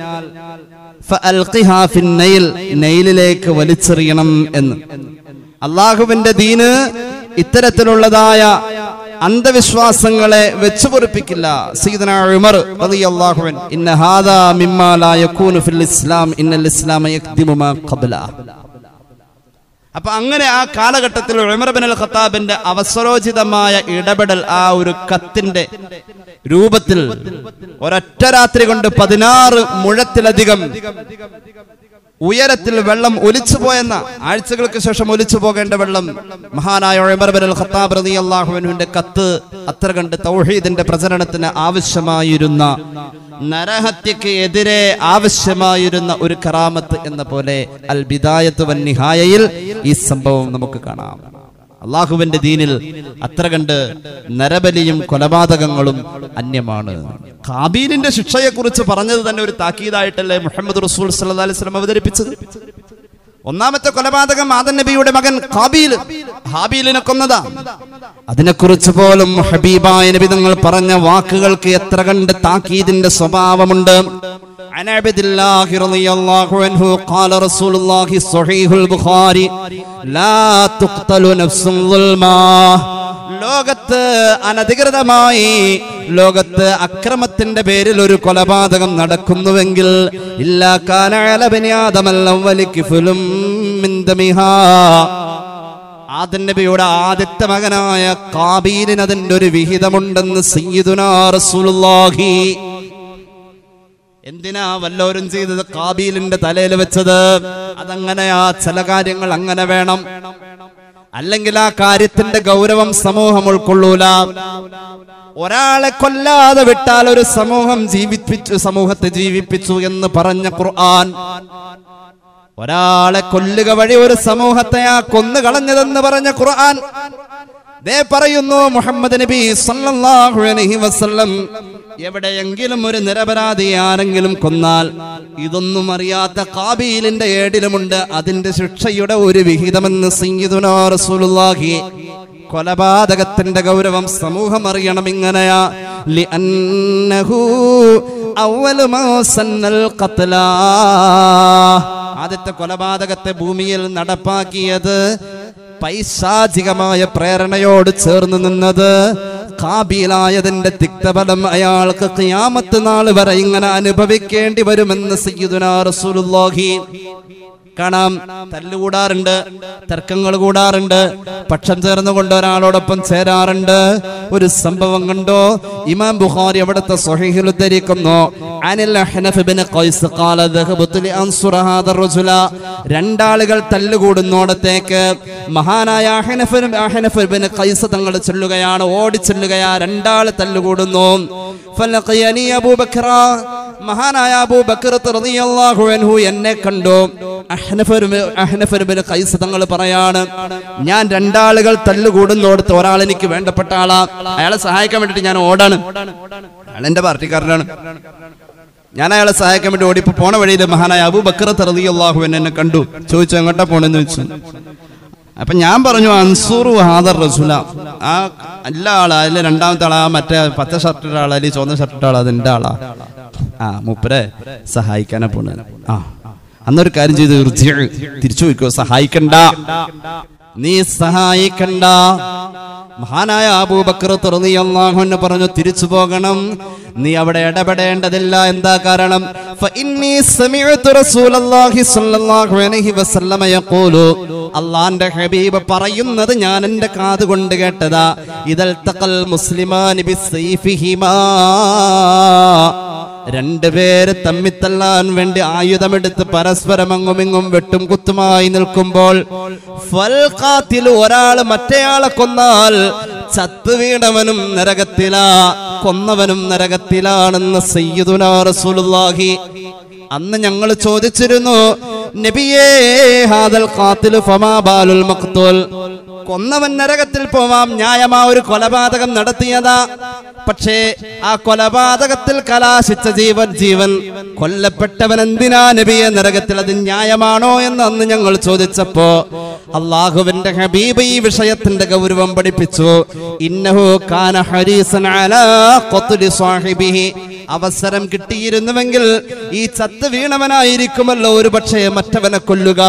ഫഅൽഖിഹാ ഫിൻ നൈൽ നൈലിലേക്ക് വലിച്ചെറിയണം എന്ന് അള്ളാഹുവിന്റെ ദീന് ഇത്തരത്തിലുള്ളതായ അന്ധവിശ്വാസങ്ങളെ വെച്ചു പൊറിപ്പിക്കില്ല സീദന ഉമർ റളിയല്ലാഹു അൻഹു ഇന്ന ഹാദാ മിമ്മാ ലാ യകൂനു ഫിൽ ഇസ്ലാം ഇന്നൽ ഇസ്ലാമ യഖ്ദിമു മാ ഖബ്ല അപ്പൊ അങ്ങനെ ആ കാലഘട്ടത്തിൽ ഉമർ ബിൻ അൽ ഖത്താബിന്റെ അവസരോചിതമായ ഇടപെടൽ ആ ഒരു കത്തിന്റെ രൂപത്തിൽ ഒരൊറ്റ രാത്രി കൊണ്ട് പതിനാറ് മുഴത്തിലധികം ഉയരത്തിൽ വെള്ളം ഒലിച്ചു പോയെന്ന ആഴ്ചകൾക്ക് ശേഷം ഒലിച്ചു പോകേണ്ട വെള്ളം മഹാനായ ഉമർ ബിൻ അൽ ഖത്താബ് റളിയല്ലാഹു അൻഹുവിന്റെ കത്ത് അത്ര കണ്ട് തൗഹീദിന്റെ പ്രചരണത്തിന് ആവശ്യമായിരുന്ന നരഹത്യക്ക് എതിരെ ആവശ്യമായിരുന്ന ഒരു കറാമത്ത് എന്ന പോലെ അൽ ബിദായത്ത് വൻ നിഹായയിൽ ഈ സംഭവം നമുക്ക് കാണാം അള്ളാഹുവിന്റെ ദീനിൽ അത്ര കണ്ട് നരബലിയും കൊലപാതകങ്ങളും അന്യമാണ് കാബീലിന്റെ ശിക്ഷയെ കുറിച്ച് പറഞ്ഞത് തന്നെ ഒരു താക്കീതായിട്ടല്ലേ മുഹമ്മദ് റസൂൽ സല്ലല്ലാഹു അലൈഹി വസല്ലം അവതരിപ്പിച്ചത് ഒന്നാമത്തെ കൊലപാതകം ആദൻ നബിയുടെ മകൻ കാബീൽ ഹാബീലിനെ കൊന്നതാ അതിനെക്കുറിച്ച് പോലും ഹബീബായ നബി തങ്ങൾ പറഞ്ഞ വാക്കുകൾക്ക് എത്ര കണ്ട് താക്കീതിന്റെ സ്വഭാവമുണ്ട് عن عبد الله رضي الله عنه قال رسول الله صحيح البخاري لا تقتل نفس ظلما ലോകത്ത് അനധികൃതമായി ലോകത്ത് അക്രമത്തിന്റെ പേരിൽ ഒരു കൊലപാതകം നടക്കുന്നുവെങ്കിൽ ഇല്ലാ കാനബനിയാദമല്ലം വലിക്കിഫുലും ആദൻ നബിയുടെ ആദ്യത്തെ മകനായ കാബീലിന് അതിന്റെ ഒരു വിഹിതമുണ്ടെന്ന് സയ്യിദുനാ റസൂലുള്ളാഹി എന്തിനാ വല്ലോരും ചെയ്തത് കാബീലിന്റെ തലയിൽ വെച്ചത് അതങ്ങനെയാ ചില കാര്യങ്ങൾ അങ്ങനെ വേണം അല്ലെങ്കിൽ ആ കാര്യത്തിന്റെ ഗൗരവം സമൂഹം ഉൾക്കൊള്ളൂല ഒരാളെ കൊല്ലാതെ വിട്ടാൽ ഒരു സമൂഹം ജീവിപ്പിച്ചു സമൂഹത്തെ ജീവിപ്പിച്ചു എന്ന് പറഞ്ഞ ഖുർആൻ ഒരാളെ കൊല്ലുക വഴി ഒരു സമൂഹത്തെ ആ കൊന്നു കളഞ്ഞതെന്ന് പറഞ്ഞ ഖുർആൻ ദേ പറയുന്നു മുഹമ്മദ് നബി സല്ലല്ലാഹു അലൈഹി വസല്ലം എവിടെയെങ്കിലും ഒരു നിരപരാധി ആരെങ്കിലും കൊന്നാൽ ഇതൊന്നും അറിയാത്ത കാബീലിന്റെ ഏടിലുമുണ്ട് അതിന്റെ ശിക്ഷയുടെ ഒരു വിഹിതമെന്ന് സയ്യിദുനാ റസൂലുള്ളാഹി കൊലപാതകത്തിന്റെ ഗൗരവം സമൂഹം അറിയണം ഇങ്ങനെയാ ലിഅന്നഹു അവ്വലു മാ സന്നൽ ഖത്ലാ ആദ്യത്തെ കൊലപാതകത്തെ ഭൂമിയിൽ നടപ്പാക്കിയത് പൈശാചികമായ പ്രേരണയോട് ചേർന്ന് നിന്നത് കാബീലായതിന്റെ തിക്തഫലം അയാൾക്ക് ഖിയാമത്ത് നാൾ വരെ ഇങ്ങനെ അനുഭവിക്കേണ്ടി വരുമെന്ന് സയ്യിദുനാ റസൂലുള്ളാഹി കാണാം തല്ലുകൂടാറുണ്ട് തർക്കങ്ങൾ കൂടാറുണ്ട് പക്ഷം ചേർന്നുകൊണ്ട് ഒരാളോടൊപ്പം ചേരാറുണ്ട് ഒരു സംഭവം കണ്ടോ ഇമാം ബുഖാരി അവിടുത്തെ സ്വഹീഹിൽ ഉദ്ധരിക്കുന്നു അനിൽ അഹ്നഫ് ബിൻ ഖൈസ് ഖാല ദഹബതു ലി അൻസുറ ഹാദ റജുല രണ്ടാളുകൾ തല്ലുകൂടുന്നോടത്തേക്ക് മഹാനായ അഹ്നഫ് അഹ്നഫ് ബിൻ ഖൈസ് തങ്ങൾ ചൊല്ലുകയാണ് ഓടി ചൊല്ലുകയാ രണ്ടാൾ തല്ലുകൂടുന്നു ഫലഖിയനി അബൂബക്കറ മഹാനായ അബൂബക്കർ റളിയല്ലാഹു അൻഹു എന്നെ കണ്ടു Ahnaf bin- Ahnaf bin Qais തങ്ങൾ പറയാണ് ഞാൻ രണ്ടാളുകൾ തല്ലുകൂടുന്നോടത്ത് ഒരാൾ എനിക്ക് വേണ്ടപ്പെട്ട ആളാ അയാളെ സഹായിക്കാൻ വേണ്ടിട്ട് ഞാൻ ഓടാണ് അയാൾ എന്റെ പാർട്ടിക്കാരനാണ് ഞാൻ അയാളെ സഹായിക്കാൻ വേണ്ടി ഓടി ഇപ്പൊ പോണ വഴിയിൽ മഹാനായ അബൂ ബക്കർ റളിയല്ലാഹു അൻഹു എന്നെ കണ്ടു ചോദിച്ചു എങ്ങോട്ടാ പോണെന്ന് ചോദിച്ചു അപ്പൊ ഞാൻ പറഞ്ഞു അൻസൂറു ഹാദർ റസൂല ആ എല്ലാ ആളാ അതിലെ രണ്ടാമത്തെ ആളാ മറ്റേ പച്ച ഷർട്ടിട്ട ആളാ അല്ലെങ്കിൽ ചുവന്ന ഷർട്ടിട്ട ആളാ അതെന്റെ ആളാ ആ മൂപ്പരെ സഹായിക്കാനാ പോണ ആ അന്നൊരു കാര്യം ചെയ്ത് ഇർജിഅ്. തിരിച്ചു വയ്ക്കോ സഹായിക്കണ്ട നീ സഹായിക്കണ്ട മഹാനായ അബൂബക്കർ തുറന്നിയല്ലാഹുന്ന് പറഞ്ഞു തിരിച്ചു പോകണം നീ അവിടെ ഇടപെടേണ്ടതില്ല എന്താ കാരണം فإني سمعت رسول الله صلى الله عليه وسلم يقول അള്ളാന്റെ ഹബീബ് പറയുന്നത് ഞാൻ എന്റെ കാത് കൊണ്ട് കേട്ടതാ ഇതൽ തഖൽ മുസ്ലിമാനി ബിസൈഫിഹിമാ രണ്ടുപേര് തമ്മിത്തല്ലാൻ വേണ്ടി ആയുധമെടുത്ത് പരസ്പരം അങ്ങുമിങ്ങും വെട്ടും കുത്തുമായി നിൽക്കുമ്പോൾ ഫൽ ഖാത്തിലു ഒരാൾ മറ്റേയാളെ കൊന്നാൽ ചത്തു വീണവനും നരകത്തിലാ കൊന്നവനും നരകത്തിലാണെന്ന് സയ്യിദുനാ റസൂലുള്ളാഹി അന്ന് ഞങ്ങൾ ചോദിച്ചിരുന്നു നബിയേ ഹാദൽ ഖാത്തിലു ഫമാ ബാലുൽ മഖ്തൂൽ കൊന്നവൻ നരകത്തിൽ പോവാം ന്യായമാ ഒരു കൊലപാതകം നടത്തിയതാ പക്ഷേ ആ കൊലപാതകത്തിൽ കലാശിച്ച ജീവൻ ജീവൻ കൊല്ലപ്പെട്ടവൻ എന്തിനാ നബിയെ നരകത്തിൽ അത് ന്യായമാണോ എന്ന് അന്ന് ഞങ്ങൾ ചോദിച്ചപ്പോ അള്ളാഹുവിന്റെ ഹബീബ് ഈ വിഷയത്തിന്റെ ഗൗരവം പഠിപ്പിച്ചു ഇന്നഹു കാന ഹരീസൻ അലാ ഖത്ലി സാഹിബിഹി അവസരം കിട്ടിയിരുന്നുവെങ്കിൽ ഈ ചത്ത് വീണവനായിരിക്കുമല്ലോ ഒരു പക്ഷേ മറ്റവനെ കൊല്ലുക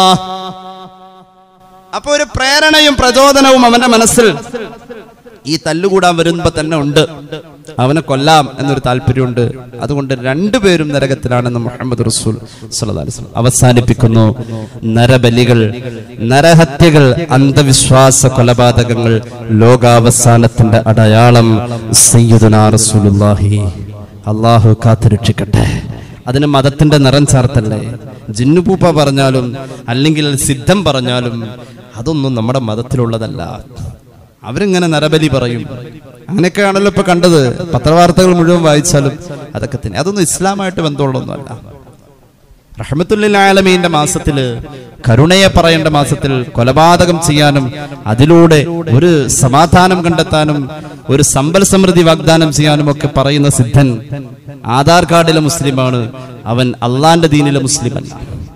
അപ്പൊ ഒരു പ്രേരണയും പ്രചോദനവും അവന്റെ മനസ്സിൽ ഈ തല്ലുകൂടാൻ വരുമ്പോ തന്നെ ഉണ്ട് അവനെ കൊല്ലാം എന്നൊരു താല്പര്യമുണ്ട് അതുകൊണ്ട് രണ്ടുപേരും നരകത്തിലാണെന്ന് മുഹമ്മദ് റസൂൽ സ്വല്ലല്ലാഹു അലൈഹി വസല്ലം അവസാനിപ്പിക്കുന്നു നരബലികൾ നരഹത്യകൾ അന്ധവിശ്വാസ കൊലപാതകങ്ങൾ ലോകാവസാനത്തിന്റെ അടയാളം സയ്യിദുനാ റസൂലുള്ളാഹി അള്ളാഹു കാത്തുരക്ഷിക്കട്ടെ അതിന് മതത്തിന്റെ നിറം ചേർത്തല്ലേ ജിന്നുപൂപ്പ പറഞ്ഞാലും അല്ലെങ്കിൽ സിദ്ധം പറഞ്ഞാലും അതൊന്നും നമ്മുടെ മതത്തിലുള്ളതല്ല അവരിങ്ങനെ നരബലി പറയും അങ്ങനെയൊക്കെയാണല്ലോ ഇപ്പൊ കണ്ടത് പത്രവാർത്തകൾ മുഴുവൻ വായിച്ചാലും അതൊക്കെ തന്നെ അതൊന്നും ഇസ്ലാമായിട്ട് ബന്ധമുള്ളൊന്നുമല്ല റഹ്മത്തുല്ലാലമീന്റെ മാസത്തില് കരുണയെ പറയേണ്ട മാസത്തിൽ കൊലപാതകം ചെയ്യാനും അതിലൂടെ ഒരു സമാധാനം കണ്ടെത്താനും ഒരു സമ്പൽ സമൃദ്ധി വാഗ്ദാനം ചെയ്യാനും ഒക്കെ പറയുന്ന സിദ്ധൻ ആധാർ കാർഡിലെ മുസ്ലിമാണ് അവൻ അള്ളാന്റെ ദീനിലെ മുസ്ലിമല്ല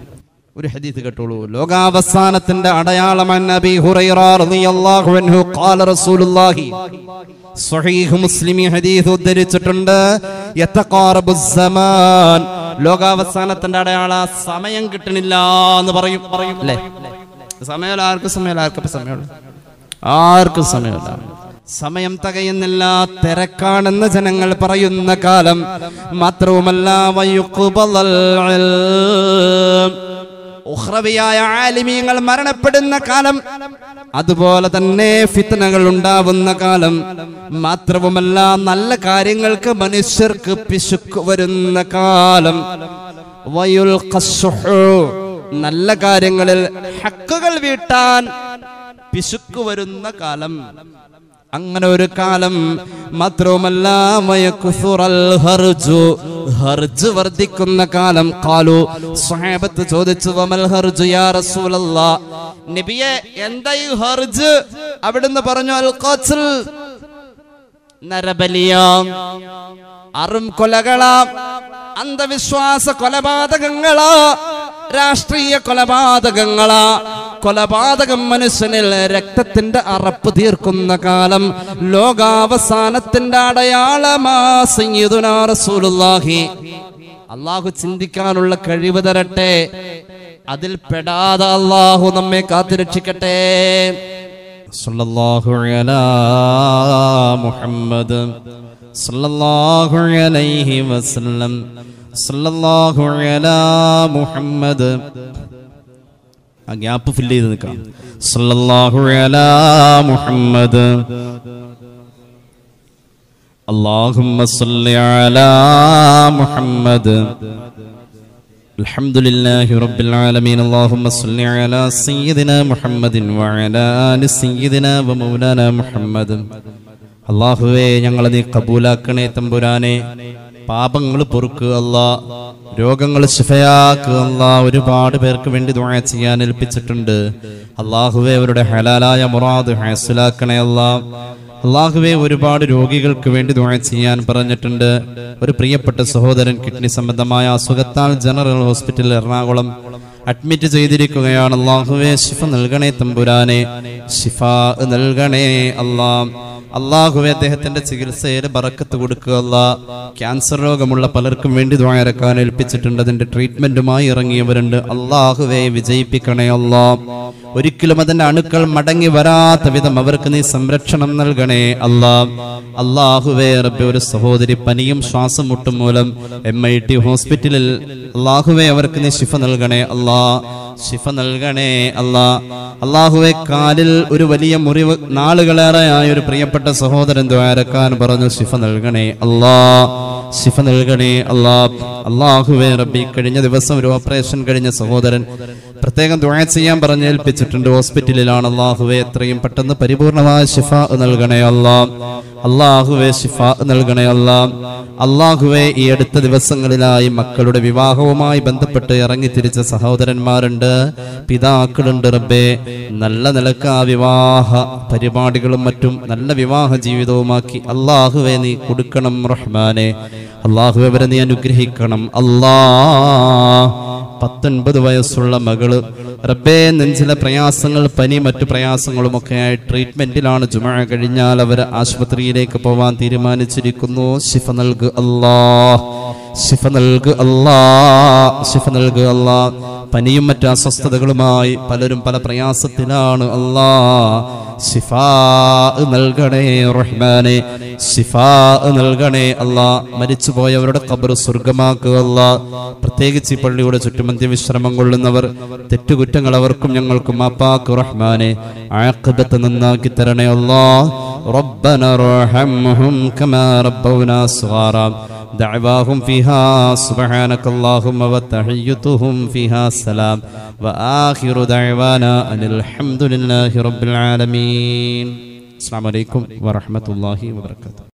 ഒരു ഹദീസ് കേട്ടോളൂ ലോകാവസാനത്തിന്റെ അടയാളമൻ നബി ഹുറൈറ റളിയല്ലാഹു അൻഹു ഖാല റസൂലുള്ളാഹി സ്വഹീഹ് മുസ്ലിം ഈ ഹദീസ് ഉദ്ധരിച്ചിട്ടുണ്ട് യതഖാറബു സമാൻ ലോകാവസാനത്തിന്റെ അടയാള സമയം കിട്ടണില്ല എന്ന് പറയും പറയും അല്ലേ സമയമില്ല ആർക്കും സമയമില്ല ആർക്കും സമയമുള്ള ആർക്കും സമയമില്ല സമയം തികയുന്നില്ല തിരക്കാണെന്ന് ജനങ്ങൾ പറയുന്ന കാലം മാത്രവുമല്ല വയുക്കുബലൽ ഇൽം. ഉഹ്റവിയായ ആലിമീങ്ങൾ മരണപ്പെടുന്ന കാലം അതുപോലെ തന്നെ ഫിത്തനകൾ ഉണ്ടാവുന്ന കാലം മാത്രവുമല്ല നല്ല കാര്യങ്ങൾക്ക് മനുഷ്യർക്ക് പിശുക്ക് വരുന്ന കാലം വയുൽഖസ്സുഹു. നല്ല കാര്യങ്ങളിൽ ഹക്കുകൾ വീട്ടാൻ പിശുക്ക് വരുന്ന കാലം അങ്ങനെ ഒരു കാലം മാത്രവുമല്ല വയക്കുസുറൽ ഹർജു ഹർജ് വർദ്ധിക്കുന്ന കാലം കാലു സ്വഹാബത്ത് ചോദിച്ചു വമൽ ഹർജു യാ റസൂലല്ലാ നബിയെ എന്താ ഈ ഹർജ് അവിടുന്ന് പറഞ്ഞു അൽ ഖത്ൽ നരബലിയാം അറും കൊലകളാ അന്ധവിശ്വാസ കൊലപാതകങ്ങളാ രാഷ്ട്രീയ കൊലപാതകങ്ങളാ കൊലപാതകം മനുഷ്യനിൽ രക്തത്തിന്റെ അറപ്പ് തീർക്കുന്ന കാലം ലോകാവസാനത്തിന്റെ അടയാളമാ സയ്യിദുനാ റസൂലുള്ളാഹി അള്ളാഹു ചിന്തിക്കാനുള്ള കഴിവ് തരട്ടെ അതിൽ പെടാതെ അള്ളാഹു നമ്മെ കാത്തുരക്ഷിക്കട്ടെ സല്ലല്ലാഹു അലാ മുഹമ്മദ് സല്ലല്ലാഹു അലൈഹി വസല്ലം സല്ലല്ലാഹു അലാ മുഹമ്മദ് ആ ഗ്യാപ്പ് ഫില്ല് ചെയ്ത് നിൽക്കാം സല്ലല്ലാഹു അലാ മുഹമ്മദ് اللهم صل على محمد الحمد لله رب العالمين اللهم صل على سيدنا محمد وعلى آل سيدنا ومولانا محمد അള്ളാഹുവേ ഞങ്ങളെ നീ കബൂലാക്കണേ തമ്പുരാനെ പാപങ്ങൾ പൊറുക്കുക അല്ലാ രോഗങ്ങൾ ശിഫയാക്കുക അല്ലാ ഒരുപാട് പേർക്ക് വേണ്ടി ദുആ ചെയ്യാൻ ഏൽപ്പിച്ചിട്ടുണ്ട് അള്ളാഹുവേ അവരുടെ ഹലാലായ മുറാദ് ഹാസിലാക്കണേ അല്ലാ അള്ളാഹുവെ ഒരുപാട് രോഗികൾക്ക് വേണ്ടി ദുആ ചെയ്യാൻ പറഞ്ഞിട്ടുണ്ട് ഒരു പ്രിയപ്പെട്ട സഹോദരൻ കിഡ്നി സംബന്ധമായ അസുഖത്താൽ ജനറൽ ഹോസ്പിറ്റൽ എറണാകുളം അഡ്മിറ്റ് ചെയ്തിരിക്കുകയാണ് അള്ളാഹുവെ ശിഫ നൽകണേ തമ്പുരാനെ ശിഫ നൽകണേ അല്ലാ അള്ളാഹുവെ അദ്ദേഹത്തിന്റെ ചികിത്സയിൽ ബറക്കത്ത് കൊടുക്കുക അല്ലാ ക്യാൻസർ രോഗമുള്ള പലർക്കും വേണ്ടി ദ്വായരക്കാൻ ഏൽപ്പിച്ചിട്ടുണ്ട് അതിന്റെ ട്രീറ്റ്മെന്റുമായി ഇറങ്ങിയവരുണ്ട് അള്ളാഹുവെ വിജയിപ്പിക്കണേ അല്ലാ ഒരിക്കലും അതിന്റെ അണുക്കൾ മടങ്ങി വരാത്ത വിധം അവർക്ക് നീ സംരക്ഷണം നൽകണേ അല്ലാ അള്ളാഹുവേ റബ്ബെ ഒരു സഹോദരി പനിയും ശ്വാസം മുട്ടും മൂലം എം ഐ ടി ഹോസ്പിറ്റലിൽ അള്ളാഹുവേ അവർക്ക് നീ ശിഫ നൽകണേ അല്ലാ ശിഫ നൽകണേ അല്ലാ അള്ളാഹുവെ കാലിൽ ഒരു വലിയ മുറിവ് നാളുകളേറെയായ ഒരു പ്രിയപ്പെട്ട സഹോദരൻ ദ്വാരക്കാൻ പറഞ്ഞു ശിഫ നൽകണേ അല്ലാ ശിഫ നൽകണേ അല്ലാ അള്ളാഹുവെ റബ്ബി കഴിഞ്ഞ ദിവസം ഒരു ഓപ്പറേഷൻ കഴിഞ്ഞ സഹോദരൻ പ്രത്യേകം ദുആ ചെയ്യാൻ പറഞ്ഞ് ഏൽപ്പിച്ചിട്ടുണ്ട് ഹോസ്പിറ്റലിലാണ് അള്ളാഹുവെ എത്രയും പെട്ടെന്ന് പരിപൂർണമായ ശിഫ നൽകണേ അല്ലാ അള്ളാഹുവെ ശിഫ നൽകണേ അല്ലാ അള്ളാഹുവെ ഈ അടുത്ത ദിവസങ്ങളിലായി മക്കളുടെ വിവാഹവുമായി ബന്ധപ്പെട്ട് ഇറങ്ങി തിരിച്ച സഹോദരന്മാരുണ്ട് പിതാക്കളുണ്ട് റബ്ബേ നല്ല നിലക്ക് ആ വിവാഹ പരിപാടികളും മറ്റും നല്ല വിവാഹ ജീവിതവുമാക്കി അള്ളാഹുവെ നീ കൊടുക്കണം റഹ്മാനെ അള്ളാഹുവെ അവരെ നീ അനുഗ്രഹിക്കണം അല്ലാ പത്തൊൻപത് വയസ്സുള്ള മകള് റബ്ബേ നെഞ്ചിലെ പ്രയാസങ്ങൾ പനി മറ്റു പ്രയാസങ്ങളുമൊക്കെയായി ട്രീറ്റ്മെന്റിലാണ് ജുമ കഴിഞ്ഞാൽ അവർ ആശുപത്രിയിലേക്ക് പോവാൻ തീരുമാനിച്ചിരിക്കുന്നു ശിഫ നൽകു അല്ലാ ശിഫ നൽകു അല്ലാ ശിഫ നൽകു അല്ലാ പനിയും മറ്റു അസ്വസ്ഥതകളുമായി പലരും പല പ്രയാസത്തിലാണ് അല്ലാ ശിഫാ നൽകണേ റഹ്മാനെ ശിഫാ നൽകണേ അല്ലാ മരിച്ചുപോയവരുടെ ഖബർ സ്വർഗമാക്കുക അല്ലാ പ്രത്യേകിച്ച് ഈ പള്ളിയുടെ ചുറ്റുമന്ത്യ വിശ്രമം കൊള്ളുന്നവർ തെറ്റുകുറ്റങ്ങൾ അവർക്കും ഞങ്ങൾക്കും മാപ്പാക്ക് റഹ്മാനെ ആഖിബത്ത് നന്നാക്കി തരണേ അല്ലാ ربنا ارحمهم كما ربونا صغارا دعواهم فيها سبحانك اللهم وتحيتهم فيها سلام وآخر دعوانا أن الحمد لله رب العالمين السلام عليكم ورحمة الله وبركاته